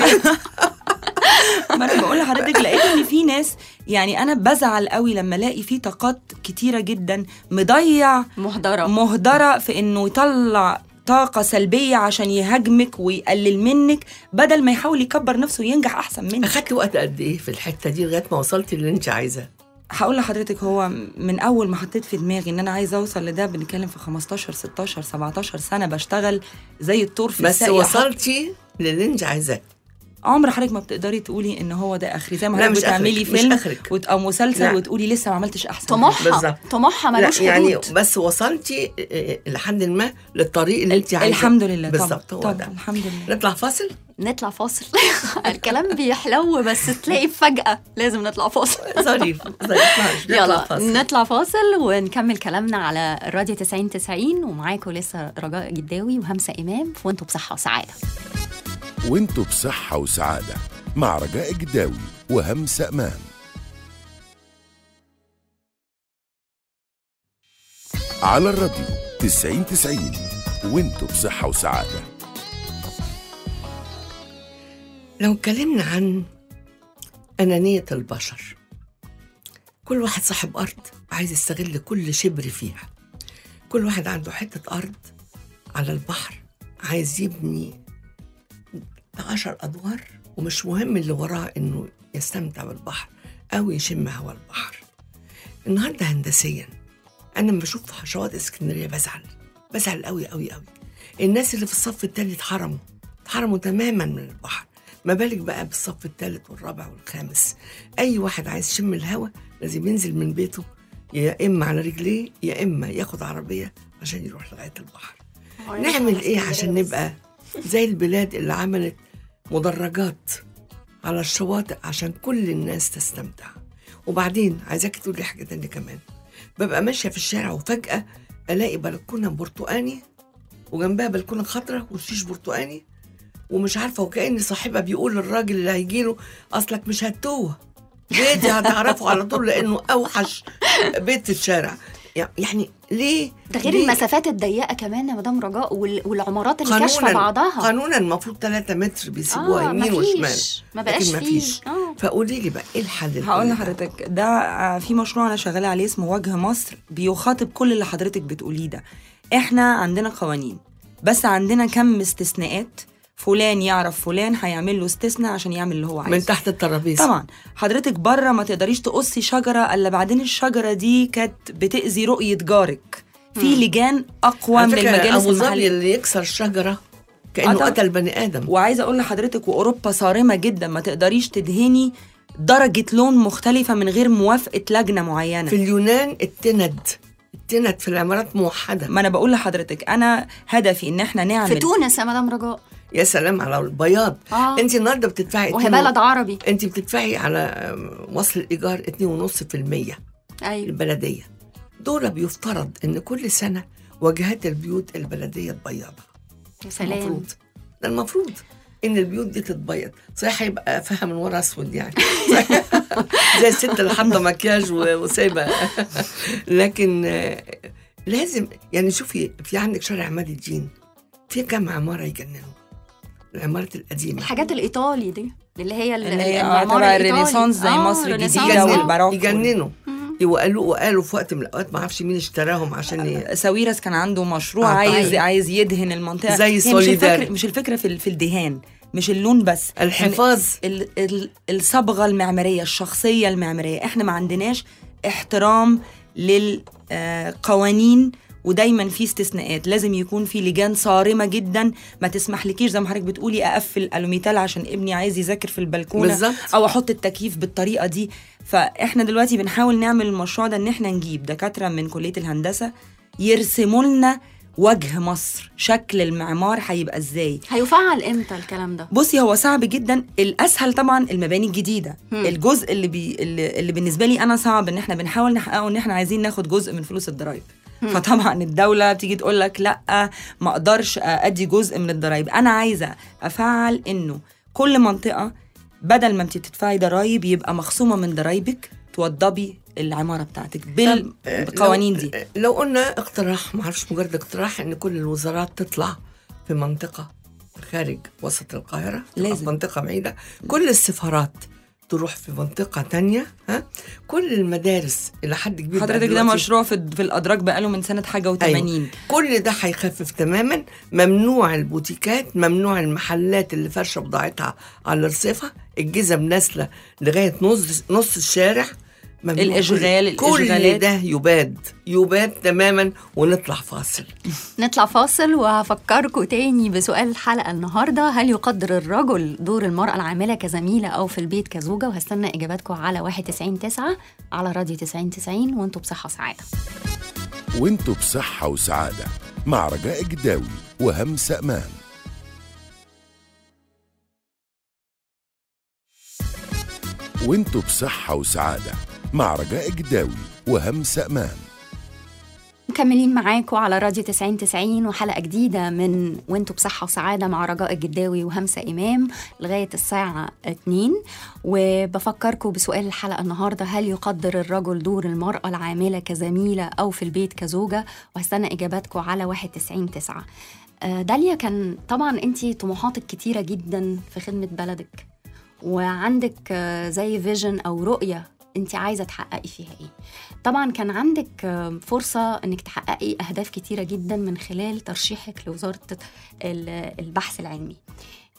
ما انا بقول لحضرتك لقيت ان في ناس يعني انا بزعل قوي لما الاقي في طاقات كتيره جدا مضيع مهدره مهدره في انه يطلع طاقة سلبية عشان يهاجمك ويقلل منك بدل ما يحاول يكبر نفسه وينجح أحسن منك اخدت وقت قد ايه في الحته دي لغايه ما وصلتي اللي انت عايزاه هقول لحضرتك هو من اول ما حطيت في دماغي ان انا عايزه اوصل لده بنتكلم في 15 16 17 سنه بشتغل زي الطور في بس الساقية وصلتي للي انت عايزاه عمر حضرتك ما بتقدري تقولي ان هو ده اخري زي ما لا، حضرتك مش بتعملي آخرك، مش فيلم آخرك. وت- او مسلسل لا. وتقولي لسه ما عملتش احسن طموحها بالظبط. طموحها لا ملوش يعني حدود بس وصلتي آه، لحد ما للطريق اللي انت عايزاه الحمد لله بالظبط طبعا هو طبعا ده الحمد لله نطلع فاصل نطلع فاصل الكلام بيحلو بس تلاقي فجأة لازم نطلع فاصل ظريف ظريف معلش نطلع يلا فاصل نطلع فاصل ونكمل كلامنا على الراديو 90 90 ومعاكم لسه رجاء جداوي وهمسة إمام في وانتوا بصحة وسعادة وانتوا بصحة وسعادة مع رجاء جداوي وهمسة أمام على الراديو تسعين تسعين وانتوا بصحة وسعادة لو اتكلمنا عن أنانية البشر كل واحد صاحب أرض عايز يستغل كل شبر فيها كل واحد عنده حتة أرض على البحر عايز يبني عشر أدوار ومش مهم اللي وراه إنه يستمتع بالبحر أو يشم هوا البحر النهاردة هندسيا أنا لما بشوف شواطئ اسكندرية بزعل بزعل قوي قوي قوي الناس اللي في الصف التاني اتحرموا اتحرموا تماما من البحر ما بالك بقى بالصف الثالث والرابع والخامس اي واحد عايز يشم الهوا لازم ينزل من بيته يا اما على رجليه يا اما ياخد عربيه عشان يروح لغايه البحر نعمل ايه عشان نبقى زي البلاد اللي عملت مدرجات على الشواطئ عشان كل الناس تستمتع وبعدين عايزاك تقولي حاجه تانية كمان ببقى ماشيه في الشارع وفجاه الاقي بلكونه برتقاني وجنبها بلكونه خضراء وشيش برتقاني ومش عارفه وكأن صاحبها بيقول للراجل اللي هيجيله اصلك مش هتوه بيتي هتعرفه على طول لانه اوحش بيت في الشارع يعني ليه ده غير ليه؟ المسافات الضيقه كمان يا مدام رجاء وال- والعمارات اللي كاشفه قانونا بعضها قانونا المفروض 3 متر بيسيبوها آه، يمين مفيش. وشمال ما بقاش لكن فيه. مفيش آه. فقولي لي بقى ايه الحل لكل هقول ده؟ لحضرتك ده آه، في مشروع انا شغاله عليه اسمه وجه مصر بيخاطب كل اللي حضرتك بتقوليه ده احنا عندنا قوانين بس عندنا كم استثناءات فلان يعرف فلان هيعمل له استثناء عشان يعمل اللي هو من عايزه تحت الترابيزه طبعا حضرتك بره ما تقدريش تقصي شجره الا بعدين الشجره دي كانت بتاذي رؤيه جارك في لجان اقوى على من فكرة المجالس ابو ظبي المحليه اللي يكسر شجره آه كانه طبعا. قتل بني ادم وعايزه اقول لحضرتك واوروبا صارمه جدا ما تقدريش تدهني درجه لون مختلفه من غير موافقه لجنه معينه في اليونان التند التند في العمارات موحده ما انا بقول لحضرتك انا هدفي ان احنا نعمل في تونس يا مدام رجاء يا سلام على البياض آه. انت النهارده بتدفعي وهي اتنين و- بلد عربي انت بتدفعي على أم، وصل الايجار 2.5% ايوه البلديه دول بيفترض ان كل سنه واجهات البيوت البلديه تبيضها يا سلام المفروض ده المفروض ان البيوت دي تتبيض صحيح هيبقى فيها من ورا اسود يعني صحيح. زي الست اللي حاطه مكياج و- وسايبه لكن آه، لازم يعني شوفي في عندك شارع عماد الدين في كم عماره يجننوا العمارات القديمه الحاجات الايطالي دي اللي هي ال- اللي هي المعمار تبع الإيطالي. الرينيسانس زي آه، مصر الرينيسانس، الجديدة آه. والباروكو. يجننوا مم. وقالوا وقالوا في وقت من الاوقات ما اعرفش مين اشتراهم عشان ي... ساويرس كان عنده مشروع آه، عايز طيب. عايز يدهن المنطقه زي هي مش سوليدار. الفكره مش الفكره في ال- في الدهان مش اللون بس الحفاظ ال ال الصبغه المعماريه الشخصيه المعماريه احنا ما عندناش احترام للقوانين ودايما في استثناءات لازم يكون في لجان صارمه جدا ما تسمحلكيش زي ما حضرتك بتقولي اقفل الوميتال عشان ابني عايز يذاكر في البلكونه بالظبط. او احط التكييف بالطريقه دي فاحنا دلوقتي بنحاول نعمل المشروع ده ان احنا نجيب دكاتره من كليه الهندسه يرسموا لنا وجه مصر شكل المعمار هيبقى ازاي هيفعل امتى الكلام ده بصي هو صعب جدا الاسهل طبعا المباني الجديده مم. الجزء اللي بي اللي, اللي بالنسبه لي انا صعب ان احنا بنحاول نحققه ان احنا عايزين ناخد جزء من فلوس الضرايب فطبعا الدوله بتيجي تقول لك لا ما اقدرش ادي جزء من الضرايب انا عايزه افعل انه كل منطقه بدل ما انت تدفعي ضرايب يبقى مخصومه من ضرايبك توضبي العماره بتاعتك طب، آه، بالقوانين لو- دي آه، لو قلنا اقتراح ما اعرفش مجرد اقتراح ان كل الوزارات تطلع في منطقه خارج وسط القاهره تبقى لازم. في منطقه بعيده كل السفارات تروح في منطقة تانية ها كل المدارس إلى حد كبير بقى حضرتك ده دلوقتي مشروع في في الادراج بقاله من سنه حاجه و80 أيوة. كل ده هيخفف تماما ممنوع البوتيكات ممنوع المحلات اللي فرشه بضاعتها على الرصيفه الجزم نازله لغايه نص نص الشارع ممنوع الإشغال، كل الإشغالات. ده يباد يباد تماما ونطلع فاصل نطلع فاصل وهفكركم تاني بسؤال الحلقة النهاردة هل يقدر الرجل دور المرأة العاملة كزميلة أو في البيت كزوجة وهستنى إجاباتكم على 199 على راديو 9090 وانتوا بصحة وسعادة وانتوا بصحة وسعادة مع رجاء جداوي وهمسة أمان وانتوا بصحة وسعادة مع رجاء جداوي وهمسة أمان مكملين معاكم على راديو 9090 وحلقة جديدة من وانتوا بصحة وسعادة مع رجاء الجداوي وهمسة إمام لغاية الساعة 2 وبفكركم بسؤال الحلقة النهاردة هل يقدر الرجل دور المرأة العاملة كزميلة أو في البيت كزوجة وهستنى إجاباتكم على 199 آه، داليا كان طبعا انتي طموحاتك كتيرة جدا في خدمة بلدك وعندك آه، زي فيجن أو رؤية انت عايزة تحققي فيها ايه طبعا كان عندك آه، فرصة انك تحققي اهداف كتيرة جدا من خلال ترشيحك لوزارة ال- البحث العلمي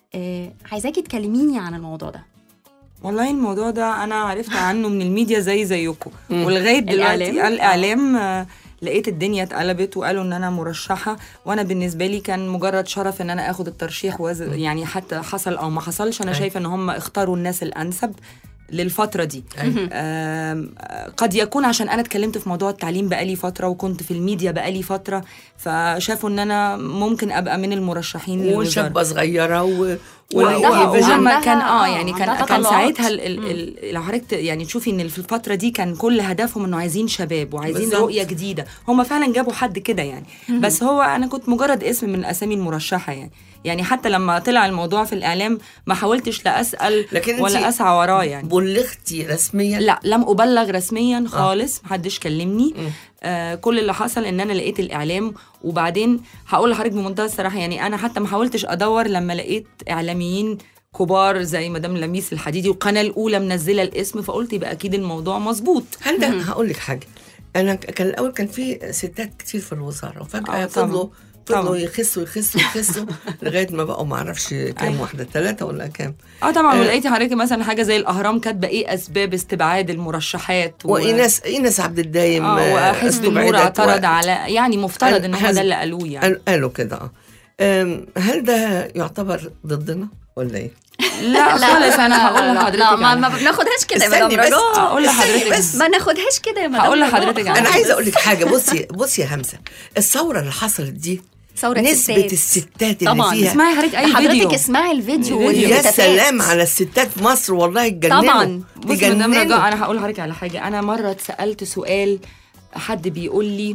آه عايزاكي تكلميني عن الموضوع ده والله الموضوع ده انا عرفت عنه من الميديا زي زيكم ولغايه دلوقتي الإعلام؟ الاعلام آه، لقيت الدنيا اتقلبت وقالوا ان انا مرشحه وانا بالنسبه لي كان مجرد شرف ان انا اخد الترشيح وز... يعني حتى حصل او ما حصلش انا أي. شايفه ان هم اختاروا الناس الانسب للفتره دي أي. آم، آه، قد يكون عشان انا اتكلمت في موضوع التعليم بقالي فتره وكنت في الميديا بقالي فتره فشافوا ان انا ممكن ابقى من المرشحين للوزارة. وشابه صغيره و... وعندها- و- وعندها- وهم كان اه آه، يعني كان عندها كان طلعات. ساعتها ال ال ال لو حضرتك ت- يعني تشوفي ان في الفتره دي كان كل هدفهم انه عايزين شباب وعايزين بالظبط. رؤيه جديده هم فعلا جابوا حد كده يعني بس هو انا كنت مجرد اسم من الاسامي المرشحه يعني يعني حتى لما طلع الموضوع في الاعلام ما حاولتش لا اسال لكن انتي ولا اسعى وراه يعني بلغتي رسميا لا لم ابلغ رسميا خالص محدش كلمني مم. آه كل اللي حصل ان انا لقيت الاعلام وبعدين هقول لحضرتك بمنتهى الصراحه يعني انا حتى ما حاولتش ادور لما لقيت اعلاميين كبار زي مدام لميس الحديدي والقناه الاولى منزله الاسم فقلت يبقى اكيد الموضوع مظبوط هل ده هقول لك حاجه انا ك- كان الاول كان في ستات كتير في الوزاره وفجاه آه، فضلوا طبعاً. فضلوا طبعاً. يخسوا يخسوا يخسوا لغايه ما بقوا ما اعرفش كام أيوة. واحده ثلاثه ولا كام اه طبعا آه. ولقيتي حضرتك مثلا حاجه زي الاهرام كاتبه ايه اسباب استبعاد المرشحات و- وايناس ايناس عبد الدايم اه آه، وحزب النور استبعدت اعترض و- على يعني مفترض ان هم حزب- ده اللي قالوه يعني قال- قالوا كده اه أم، هل ده يعتبر ضدنا ولا ايه؟ لا خالص انا هقول لا، لحضرتك لا ما, على ما بناخدهاش كده يا استني مدام بس. رجاء هقول لحضرتك بس. ما ناخدهاش كده يا مدام هقول رجاء. لحضرتك على انا آه. عايزه اقول لك حاجه بصي بصي يا همسه الثوره اللي حصلت دي ثورة نسبه الستات. الستات اللي طبعاً. فيها اسمعي حضرتك اي حضرتك فيديو اسمعي الفيديو الفيديو. يا والهتافات. سلام على الستات في مصر والله اتجننوا طبعاً. بصي مدام رجاء اتجننوا انا هقول لحضرتك على حاجه انا مره اتسالت سؤال حد بيقول لي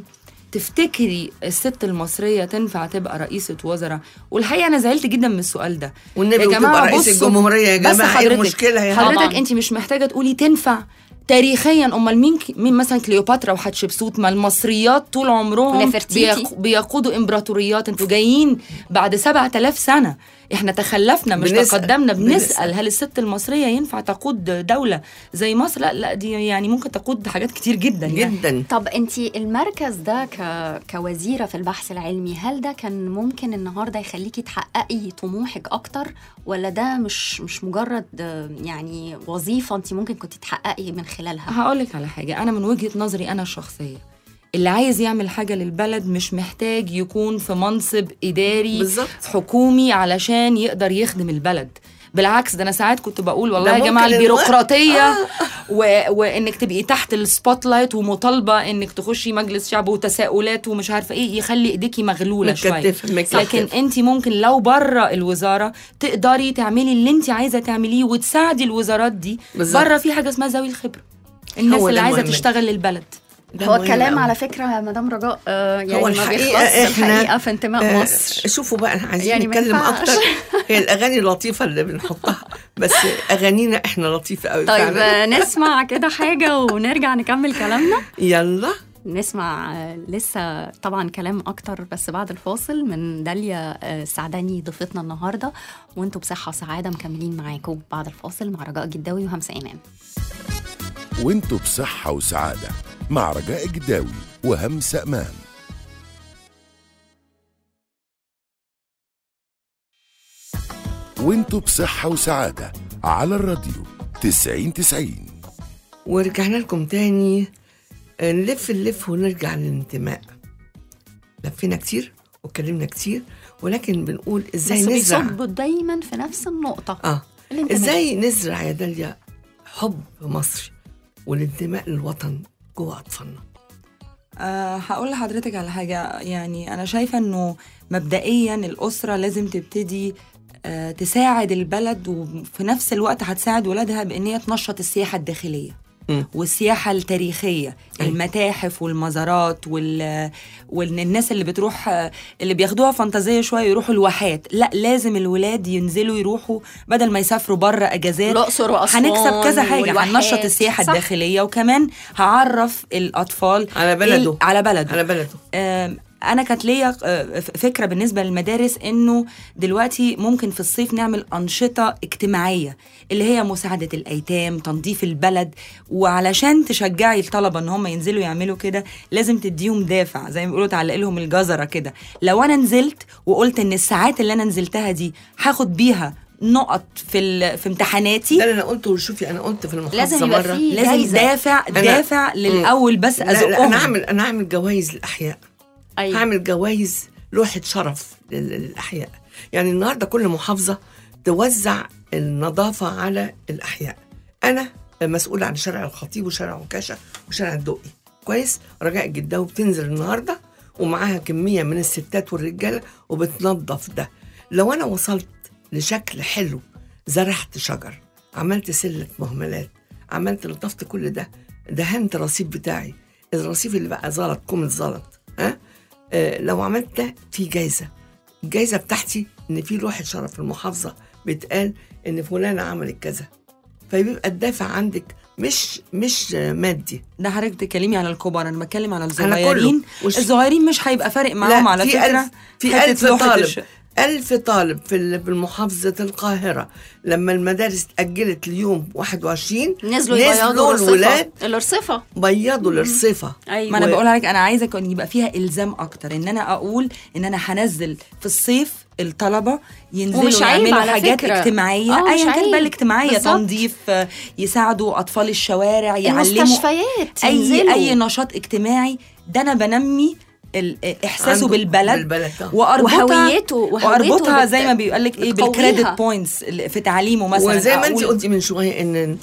تفتكري الست المصرية تنفع تبقى رئيسة وزراء؟ والحقيقة أنا زعلت جدا من السؤال ده. والنبي يا جماعة وتبقى رئيس بصوا، الجمهوريه يا بس جماعه ايه حضرتك- المشكله يعني طبعاً. حضرتك انت مش محتاجه تقولي تنفع تاريخيا امال مين مين مثلا كليوباترا وحتشبسوت ما المصريات طول عمرهم نفرتيتي. بيق- بيقودوا امبراطوريات انتوا جايين بعد 7000 سنه احنا تخلفنا مش بنسأل. تقدمنا بنسال بنسأل. هل الست المصريه ينفع تقود دوله زي مصر لا لا دي يعني ممكن تقود حاجات كتير جدا يعني جدا طب انت المركز ده ك... كوزيره في البحث العلمي هل ده كان ممكن النهارده يخليكي تحققي طموحك اكتر ولا ده مش مش مجرد آه، يعني وظيفه انت ممكن كنت تحققي من خلالها هقول لك على حاجه انا من وجهه نظري انا الشخصيه اللي عايز يعمل حاجه للبلد مش محتاج يكون في منصب اداري بالظبط حكومي علشان يقدر يخدم البلد بالعكس ده انا ساعات كنت بقول والله ده يا جماعه ممكن البيروقراطيه و... وانك تبقي تحت السبوت لايت ومطالبه انك تخشي مجلس شعب وتساؤلات ومش عارفه ايه يخلي ايديكي مغلوله شويه متكتفه متكتفه لكن انت ممكن لو بره الوزاره تقدري تعملي اللي انت عايزه تعمليه وتساعدي الوزارات دي بالظبط. بره في حاجه اسمها ذوي الخبره الناس هو اللي ده عايزه مهم. تشتغل للبلد ده هو مهم الكلام أوي. على فكره يا مدام رجاء آه يعني هو ما الحقيقة بيخلصش إحنا- الحقيقه في انتماء آه، مصر شوفوا بقى احنا عايزين يعني ما نتكلم ينفعش. اكتر هي الاغاني اللطيفه اللي بنحطها بس اغانينا احنا لطيفه قوي طيب فعلا آه، نسمع كده حاجه ونرجع نكمل كلامنا يلا نسمع آه، لسه طبعا كلام اكتر بس بعد الفاصل من داليا آه، السعداني ضيفتنا النهارده وانتوا بصحه وسعاده مكملين معاكم بعد الفاصل مع رجاء جداوي وهمسه امام وانتوا بصحة وسعادة مع رجاء جداوي وهمسة أمام وانتوا بصحة وسعادة على الراديو تسعين تسعين ورجعنا لكم تاني آه، نلف نلف ونرجع للانتماء لفينا كتير واتكلمنا كتير ولكن بنقول ازاي بس نزرع بيصبوا دايما في نفس النقطه اه الانتماء. ازاي نزرع يا داليا حب مصري والانتماء للوطن جوه اطفالنا أه هقول لحضرتك على حاجة يعني أنا شايفة إنه مبدئيا الأسرة لازم تبتدي أه تساعد البلد وفي نفس الوقت هتساعد ولادها بإن هي تنشط السياحة الداخلية مم. والسياحة التاريخية أيوة. المتاحف والمزارات وال والناس اللي بتروح آه، اللي بياخدوها فانتازية شوية يروحوا الواحات لا لازم الولاد ينزلوا يروحوا بدل ما يسافروا بره أجازات الاقصر واسوان هنكسب كذا حاجة والواحات. هننشط السياحة صح. الداخلية وكمان هعرف الأطفال على بلده. ال- على بلده على بلده آم، انا كانت ليا آه، ف- فكره بالنسبه للمدارس انه دلوقتي ممكن في الصيف نعمل انشطه اجتماعيه اللي هي مساعده الايتام تنظيف البلد وعلشان تشجعي الطلبه ان هم ينزلوا يعملوا كده لازم تديهم دافع زي ما بيقولوا تعلق لهم الجزره كده لو انا نزلت وقلت ان الساعات اللي انا نزلتها دي هاخد بيها نقط في ال- في امتحاناتي ده اللي انا قلته شوفي انا قلت في المحافظه لازم يبقى مره فيه لازم جايزة. دافع دافع للاول بس لا, لا انا ازقهم اعمل انا اعمل جوائز للاحياء أيوة. هعمل جوائز لوحه شرف لل- للاحياء يعني النهارده كل محافظه توزع النظافه على الاحياء انا مسؤول عن شارع الخطيب وشارع عكاشه وشارع الدقي كويس رجاء الجداوي بتنزل النهارده ومعاها كميه من الستات والرجاله وبتنظف ده لو انا وصلت لشكل حلو زرعت شجر عملت سله مهملات عملت لطفت كل ده دهنت الرصيف بتاعي الرصيف اللي بقى زلط كومة زلط ها آه لو عملت ده في جايزه الجايزه بتاعتي ان في لوحه شرف في المحافظه بيتقال ان فلانه عملت كذا فبيبقى الدافع عندك مش مش آه، مادي ده حضرتك بتتكلمي على الكبار انا بتكلم على كله. الصغيرين وش- الصغيرين مش هيبقى فارق معاهم على في فكره ألف في حتة ألف لوحة طالب الش- ألف طالب في ال- في محافظة القاهرة لما المدارس اتأجلت اليوم 21 نزلوا يبيضوا نزلوا الرصيفة الولاد الرصيفة بيضوا الرصيفة أيوة ما انا و- بقول لك انا عايزه كان يبقى فيها الزام اكتر ان انا اقول ان انا هنزل في الصيف الطلبه ينزلوا ومش عيب يعملوا على حاجات فكرة. اجتماعيه آه، مش ايا كان عيب. بقى الاجتماعيه بالظبط. تنظيف آه، يساعدوا اطفال الشوارع يعلموا المستشفيات اي ينزلوا. اي نشاط اجتماعي ده انا بنمي ال- احساسه عنده بالبلد, بالبلد، آه. واربطها وهويته- وهويته واربطها بت- زي ما بيقول لك ايه بتقويها. بالكريدت بوينتس في تعليمه مثلا وزي ما انت أقول- قلتي من شويه ان ان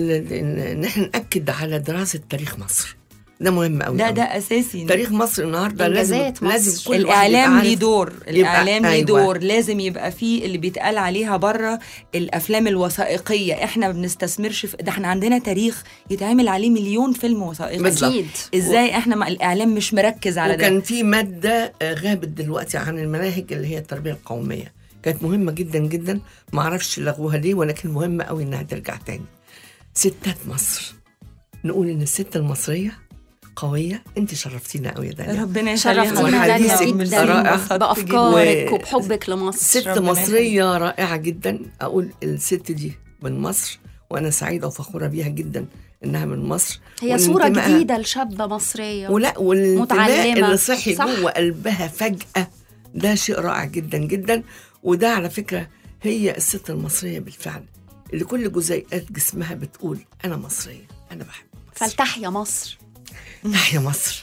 ان, إن احنا ناكد على دراسه تاريخ مصر ده مهم قوي ده ده اساسي تاريخ مصر النهارده لازم إنجازات مصر. لازم كل واحد الاعلام يبقى ليه عارف- دور يبقى- الاعلام ليه أيوة. دور لازم يبقى فيه اللي بيتقال عليها بره الافلام الوثائقيه احنا ما بنستثمرش في ده احنا عندنا تاريخ يتعمل عليه مليون فيلم وثائقي بالظبط. أكيد ازاي احنا مع الاعلام مش مركز على ده وكان في ماده آه، غابت دلوقتي عن المناهج اللي هي التربيه القوميه كانت مهمه جدا جدا ما اعرفش لغوها ليه ولكن مهمه قوي انها ترجع تاني ستات مصر نقول ان الست المصريه قويه انت شرفتينا قوي يا دنيا ربنا يخليها شرفتينا لنا. وحديثك دايما جدا جدا رائع. بأفكارك و- وبحبك لمصر ست ربنا مصريه رائعه جدا اقول الست دي من مصر وانا سعيده وفخوره بيها جدا انها من مصر هي صورة وانتمائها- جديدة لشابة مصرية ولا والانتماء متعلمة. اللي صحي صح. جوه قلبها فجأة ده شيء رائع جدا جدا وده على فكرة هي الست المصرية بالفعل اللي كل جزيئات جسمها بتقول أنا مصرية أنا بحب مصر فلتحيا مصر تحيا مصر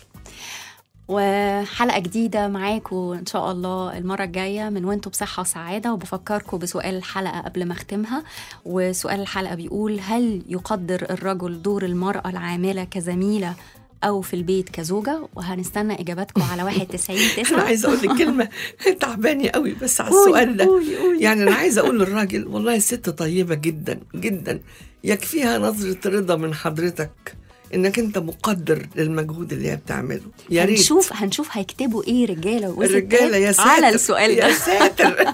وحلقة جديدة معاكم إن شاء الله المرة الجاية من وانتوا بصحة وسعادة وبفكركم بسؤال الحلقة قبل ما أختمها وسؤال الحلقة بيقول هل يقدر الرجل دور المرأة العاملة كزميلة أو في البيت كزوجة وهنستنى إجاباتكم على 91 أنا 9 عايزة أقول لك كلمة تعباني قوي بس على قولي، السؤال ده قولي، قولي. يعني أنا عايزة أقول للراجل والله الست طيبة جدا جدا يكفيها نظرة رضا من حضرتك إنك أنت مقدر للمجهود اللي هي بتعمله يا ريت هنشوف هنشوف هيكتبوا ايه رجاله وستات الرجالة يا ساتر على السؤال يا ده ساتر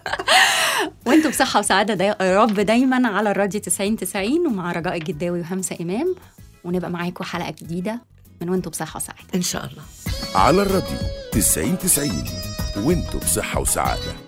وانتوا بصحه وسعاده دا يا رب دايما على الراديو 90 90 ومع رجاء الجداوي وهمسه امام ونبقى معاكم حلقه جديده من وانتوا بصحه وسعاده إن شاء الله على الراديو 90 90 وانتوا بصحة وسعادة